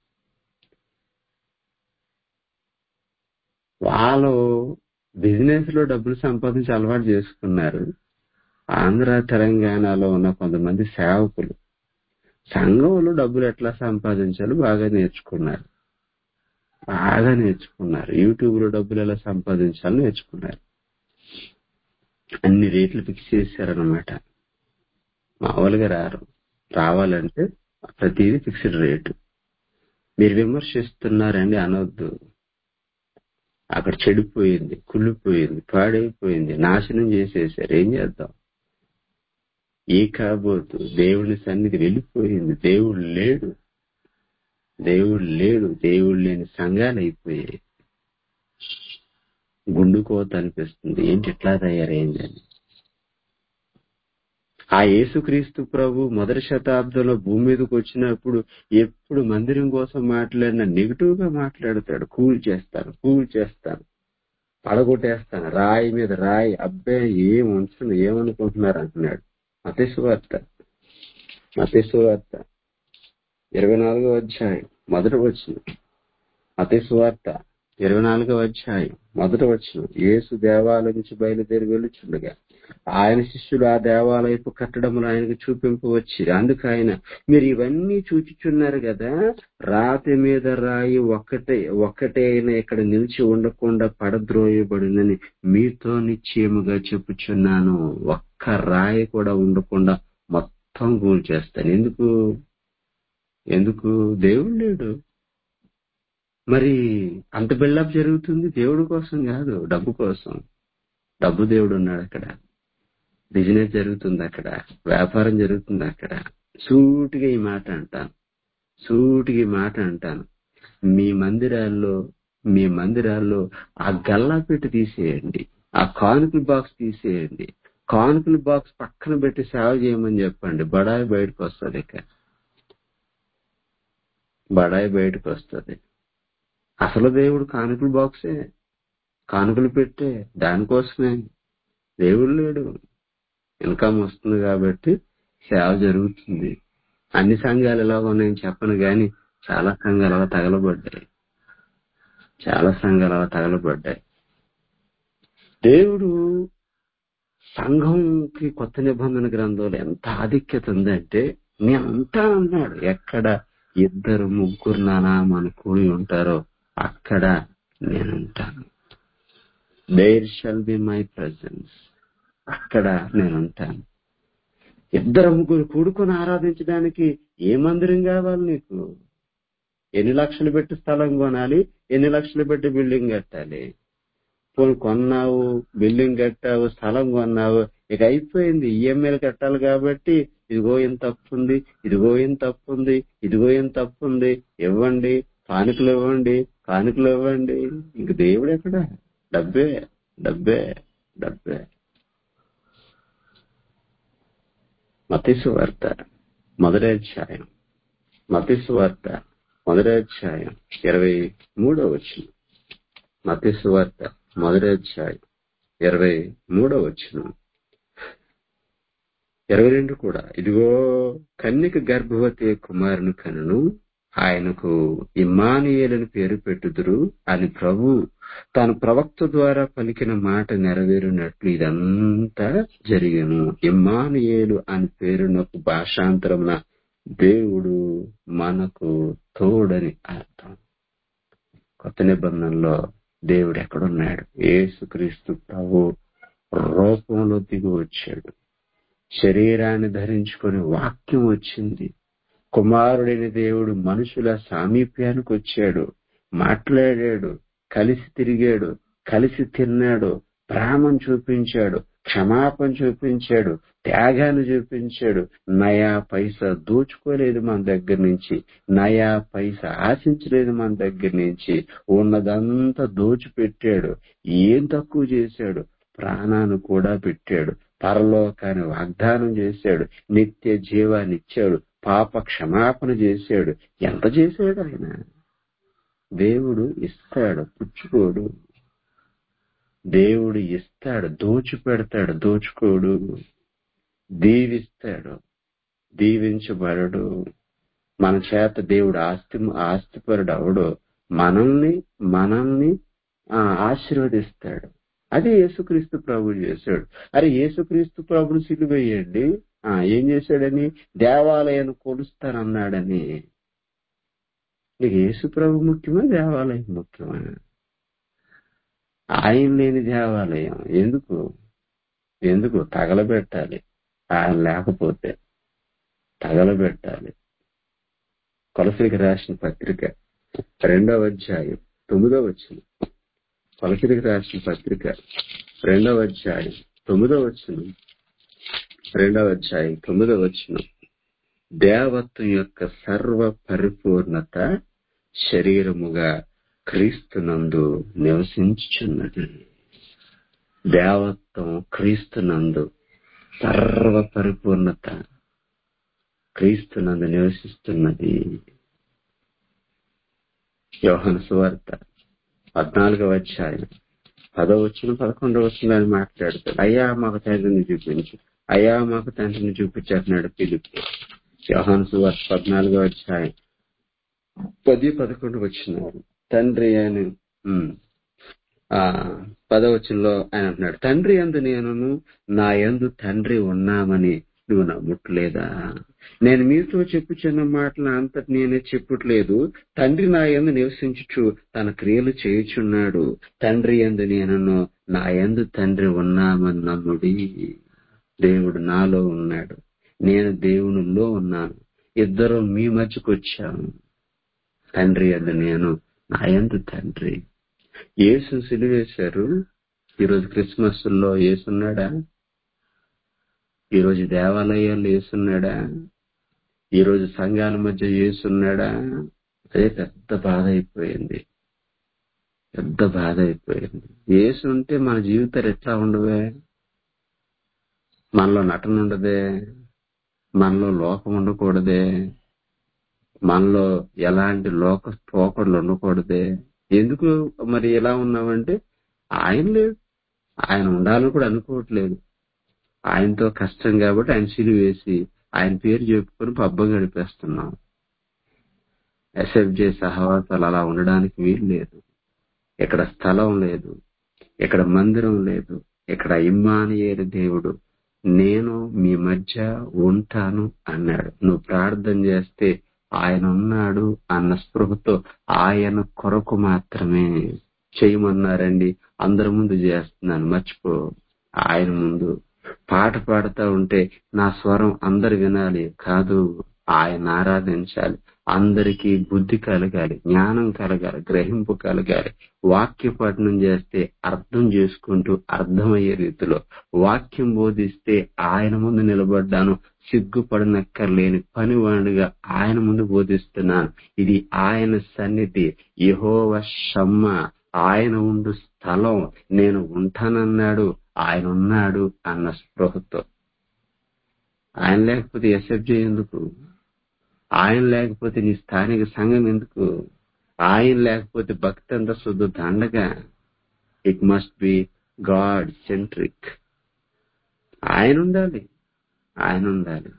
వాళ్ళు బిజినెస్ లో డబ్బులు సంపాదించి అలవాటు చేసుకున్నారు ఆంధ్ర తెలంగాణలో ఉన్న కొంతమంది సేవకులు సంఘంలో డబ్బులు ఎట్లా సంపాదించాలో బాగా నేర్చుకున్నారు బాగా నేర్చుకున్నారు యూట్యూబ్ లో డబ్బులు ఎలా సంపాదించాలో నేర్చుకున్నారు అన్ని రేట్లు ఫిక్స్ చేశారనమాట మామూలుగా రారు రావాలంటే ప్రతిదీ ఫిక్స్డ్ రేటు మీరు విమర్శిస్తున్నారండి అనొద్దు అక్కడ చెడిపోయింది కుళ్ళిపోయింది పాడైపోయింది నాశనం చేసేసారు ఏం చేద్దాం ఏ కాబోతు దేవుని సన్నిధి వెళ్ళిపోయింది దేవుడు లేడు దేవుడు లేడు దేవుడు లేని సంఘాలు అయిపోయాయి గుండుకోత అనిపిస్తుంది ఏంటి ఇట్లా తయారైందని ఆ యేసుక్రీస్తు ప్రభు మొదటి శతాబ్దంలో భూమి మీదకి వచ్చినప్పుడు ఎప్పుడు మందిరం కోసం మాట్లాడినా నెగిటివ్ గా మాట్లాడతాడు కూల్ చేస్తాను కూల్ చేస్తాను పడగొట్టేస్తాను రాయి మీద రాయి అబ్బే ఏం ఉంచును ఏమనుకుంటున్నారు అంటున్నాడు మతేశ్వార్త మతేశ్వార్త ఇరవై నాలుగో అధ్యాయం మొదటి వచ్చిన మతేశ్వార్త ఇరవై నాలుగో అధ్యాయం మొదటి వచ్చిన యేసు దేవాలయం నుంచి బయలుదేరి వెళ్ళుచుండగా ఆయన శిష్యులు ఆ దేవాలయపు కట్టడములు ఆయనకు చూపింపు వచ్చి అందుకు ఆయన మీరు ఇవన్నీ చూచుచున్నారు కదా రాతి మీద రాయి ఒక్కటే ఒక్కటే అయినా ఇక్కడ నిలిచి ఉండకుండా పడద్రోయబడిందని మీతో నిశ్చయముగా చెప్పుచున్నాను ఒక్క రాయి కూడా ఉండకుండా మొత్తం కూల్ చేస్తాను ఎందుకు ఎందుకు దేవుడు లేడు మరి అంత బిల్డప్ జరుగుతుంది దేవుడి కోసం కాదు డబ్బు కోసం డబ్బు దేవుడు ఉన్నాడు అక్కడ బిజినెస్ జరుగుతుంది అక్కడ వ్యాపారం జరుగుతుంది అక్కడ సూటిగా ఈ మాట అంటాను సూటిగా ఈ మాట అంటాను మీ మందిరాల్లో మీ మందిరాల్లో ఆ గల్లా పెట్టి తీసేయండి ఆ కానుకల బాక్స్ తీసేయండి కానుకల బాక్స్ పక్కన పెట్టి సేవ చేయమని చెప్పండి బడాయి బయటకు వస్తుంది ఇక బడాయి బయటకు వస్తుంది అసలు దేవుడు కానుకల బాక్సే కానుకలు పెట్టే దానికోసమే దేవుడు లేడు ఇన్కమ్ వస్తుంది కాబట్టి సేవ జరుగుతుంది అన్ని సంఘాలు ఎలా ఉన్నాయని చెప్పను గాని చాలా సంఘాలు అలా తగలబడ్డాయి చాలా సంఘాలు అలా తగలబడ్డాయి దేవుడు సంఘంకి కొత్త నిబంధన గ్రంథంలో ఎంత ఆధిక్యత ఉందంటే నేను అంతా అన్నాడు ఎక్కడ ఇద్దరు ముగ్గురు నానామని కూడి ఉంటారో అక్కడ నేనుంటాను there shall be my presence అక్కడ నేనుంటాను ఇద్దరు ముగ్గురు కూడుకొని ఆరాధించడానికి ఏ మందిరం కావాలి నీకు ఎన్ని లక్షలు పెట్టి స్థలం కొనాలి ఎన్ని లక్షలు పెట్టి బిల్డింగ్ కట్టాలి పోనీ కొన్నావు బిల్డింగ్ కట్టావు స్థలం కొన్నావు ఇక అయిపోయింది ఈఎంఐలు కట్టాలి కాబట్టి ఇదిగో ఇంత తప్పు ఉంది ఇదిగో ఇంత తప్పు ఉంది ఇదిగో ఇంత తప్పు ఉంది ఇవ్వండి కానుకలు ఇవ్వండి కానుకలు ఇవ్వండి ఇంక దేవుడు ఎక్కడ డబ్బే డబ్బే డబ్బే మతిసు వార్త మొదటి అధ్యాయం మతిసు వార్త మొదటి అధ్యాయం ఇరవై మూడో వచ్చిన మతిసు వార్త మొదటి అధ్యాయం ఇరవై మూడో వచ్చిన ఇరవై రెండు కూడా ఇదిగో కన్యక గర్భవతి కుమారుని కనును ఆయనకు ఇమ్మానుయేలని పేరు పెట్టుదురు అని ప్రభు తన ప్రవక్త ద్వారా పలికిన మాట నెరవేరినట్లు ఇదంతా జరిగను ఇమ్మానుయేలు అని పేరునకు భాషాంతరమున దేవుడు మనకు తోడని అర్థం కొత్త నిబంధనలో దేవుడు ఎక్కడున్నాడు యేసుక్రీస్తు ప్రభు రూపంలో దిగి వచ్చాడు శరీరాన్ని ధరించుకొని వాక్యం వచ్చింది కుమారుడైన దేవుడు మనుషుల సామీప్యానికి వచ్చాడు మాట్లాడాడు కలిసి తిరిగాడు కలిసి తిన్నాడు ప్రేమను చూపించాడు క్షమాపణ చూపించాడు త్యాగాన్ని చూపించాడు నయా పైసా దోచుకోలేదు మన దగ్గర నుంచి నయా పైసా ఆశించలేదు మన దగ్గర నుంచి ఉన్నదంతా దోచిపెట్టాడు ఏం తక్కువ చేశాడు ప్రాణాన్ని కూడా పెట్టాడు పరలోకాన్ని వాగ్దానం చేశాడు నిత్య జీవాన్ని ఇచ్చాడు పాప క్షమాపణ చేశాడు ఎంత చేశాడు ఆయన దేవుడు ఇస్తాడు పుచ్చుకోడు దేవుడు ఇస్తాడు దోచి పెడతాడు దోచుకోడు దీవిస్తాడు దీవించబడడు మన చేత దేవుడు ఆస్తి ఆస్తిపరుడు అవడు మనల్ని మనల్ని ఆ, ఆశీర్వదిస్తాడు అది యేసుక్రీస్తు ప్రభు చేశాడు అరే యేసుక్రీస్తు ప్రభుని సిలువేయండి ఆ ఏం చేశాడని దేవాలయాన్ని కొలుస్తానన్నాడని నీకు యేసు ప్రభు ముఖ్యమా దేవాలయం ముఖ్యమా ఆయన లేని దేవాలయం ఎందుకు ఎందుకు తగలబెట్టాలి ఆయన లేకపోతే తగలబెట్టాలి కొలసరికి రాసిన పత్రిక రెండవ అధ్యాయం తొమ్మిదవ వచ్చిన కొలసరికి రాసిన పత్రిక రెండవ అధ్యాయం తొమ్మిదవ వచ్చిన రెండవ అధ్యాయం తొమ్మిదవ వచ్చిన దేవత్వం యొక్క సర్వ పరిపూర్ణత శరీరముగా క్రీస్తునందు నివసించుచున్నది దేవత్వం క్రీస్తునందు సర్వ పరిపూర్ణత క్రీస్తునందు నివసిస్తున్నది యోహన సువార్త పద్నాలుగవ అధ్యాయం పదో వచ్చిన పదకొండవ వచ్చిన అని మాట్లాడతాడు అయ్యా మాకు తండ్రిని చూపించు అయ్యా మాకు తండ్రిని చూపించాడు పిలుపు యోహాను సువార్త పద్నాలుగవ అధ్యాయం పది పదకొండు వచ్చినారు తండ్రి అని ఉమ్, ఆ పదవచనంలో ఆయన అంటున్నాడు తండ్రి ఎందు నేనును నా యందు తండ్రి ఉన్నామని నువ్వు నమ్ముట్లేదా నేను మీతో చెప్పుచున్న మాటలు అంతటి నేనే చెప్పుట్లేదు తండ్రి నా యందు నివసించుచు తన క్రియలు చేయుచున్నాడు తండ్రి ఎందు నేనును నా యందు తండ్రి ఉన్నామని నమ్ముడి దేవుడు నాలో ఉన్నాడు నేను దేవునిలో ఉన్నాను ఇద్దరు మీ మధ్యకు వచ్చాము తండ్రి ఎందు నేను నా యందు తండ్రి యేసు సిలువేశారు ఈరోజు క్రిస్మస్ లో ఏసున్నాడా ఈరోజు దేవాలయాల్లో ఏసున్నాడా ఈరోజు సంఘాల మధ్య ఏసున్నాడా అదే పెద్ద బాధ అయిపోయింది పెద్ద బాధ అయిపోయింది ఏసు ఉంటే మన జీవితాలు ఎట్లా ఉండవే మనలో నటన ఉండదే మనలో లోకం ఉండకూడదే మనలో ఎలాంటి లోక పోకడలు ఉండకూడదే ఎందుకు మరి ఎలా ఉన్నామంటే ఆయన లేదు ఆయన ఉండాలని కూడా అనుకోవట్లేదు ఆయనతో కష్టం కాబట్టి ఆయన సిలువ వేసి ఆయన పేరు చెప్పుకొని పబ్బం గడిపేస్తున్నాం ఎస్ఎఫ్జే సహవాసాలు అలా ఉండడానికి వీలు లేదు ఇక్కడ స్థలం లేదు ఇక్కడ మందిరం లేదు ఇక్కడ ఇమ్మానియేలు దేవుడు నేను మీ మధ్య ఉంటాను అన్నాడు నువ్వు ప్రార్థన చేస్తే ఆయన ఉన్నాడు అన్న స్పృహతో ఆయన కొరకు మాత్రమే చేయమన్నారండి అందరి ముందు చేస్తున్నాను మర్చిపో ఆయన ముందు పాట పాడుతూ ఉంటే నా స్వరం అందరు వినాలి కాదు ఆయన ఆరాధించాలి అందరికీ బుద్ధి కలగాలి జ్ఞానం కలగాలి గ్రహింపు కలగాలి వాక్య పఠనం చేస్తే అర్థం చేసుకుంటూ అర్థమయ్యే రీతిలో వాక్యం బోధిస్తే ఆయన ముందు నిలబడ్డాను సిగ్గుపడనక్కర్లేని పనివాడిగా ఆయన ముందు బోధిస్తున్నాను ఇది ఆయన సన్నిధి యహోవ షమ్మ ఆయన ఉండు స్థలం నేను ఉంటానన్నాడు ఆయన ఉన్నాడు అన్న స్పృహతో ఆయన లేకపోతే ఎస్ఎఫ్జే ఎందుకు ఆయన లేకపోతే నీ స్థానిక సంఘం ఎందుకు ఆయన లేకపోతే భక్తి అంతా శుద్ధ దండగా it must be God centric ఆయన ఉండాలి ఆయన ఉండాలి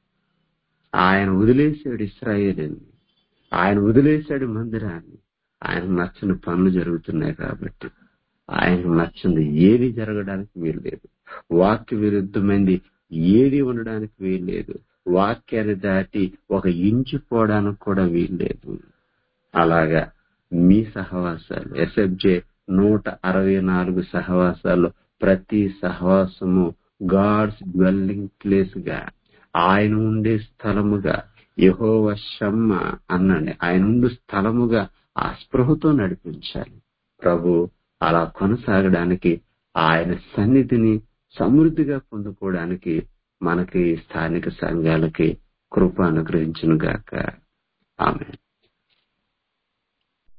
ఆయన వదిలేశాడు ఇస్రాయేలీని ఆయన వదిలేశాడు మందిరాన్ని ఆయన నచ్చని పనులు జరుగుతున్నాయి కాబట్టి ఆయన నచ్చింది ఏది జరగడానికి వీలు లేదు వాక్య విరుద్ధమైంది ఏది ఉండడానికి వీలు లేదు వాక్యాన్ని దాటి ఒక ఇంచు పోవడానికి కూడా వీలు లేదు అలాగా మీ సహవాసాలు ఎస్ఎఫ్జే నూట అరవై నాలుగు సహవాసాల్లో ప్రతి సహవాసము గాడ్స్ డ్వెల్లింగ్ ప్లేస్ గా ఆయన ఉండే స్థలముగా యహోవ షమ్మ అనండి ఆయన ఉండు స్థలముగా ఆ స్పృహతో నడిపించాలి ప్రభు అలా కొనసాగడానికి ఆయన సన్నిధిని సమృద్ధిగా పొందుకోవడానికి మనకి స్థానిక సంఘాలకి కృప అనుగ్రహించును గాక ఆమె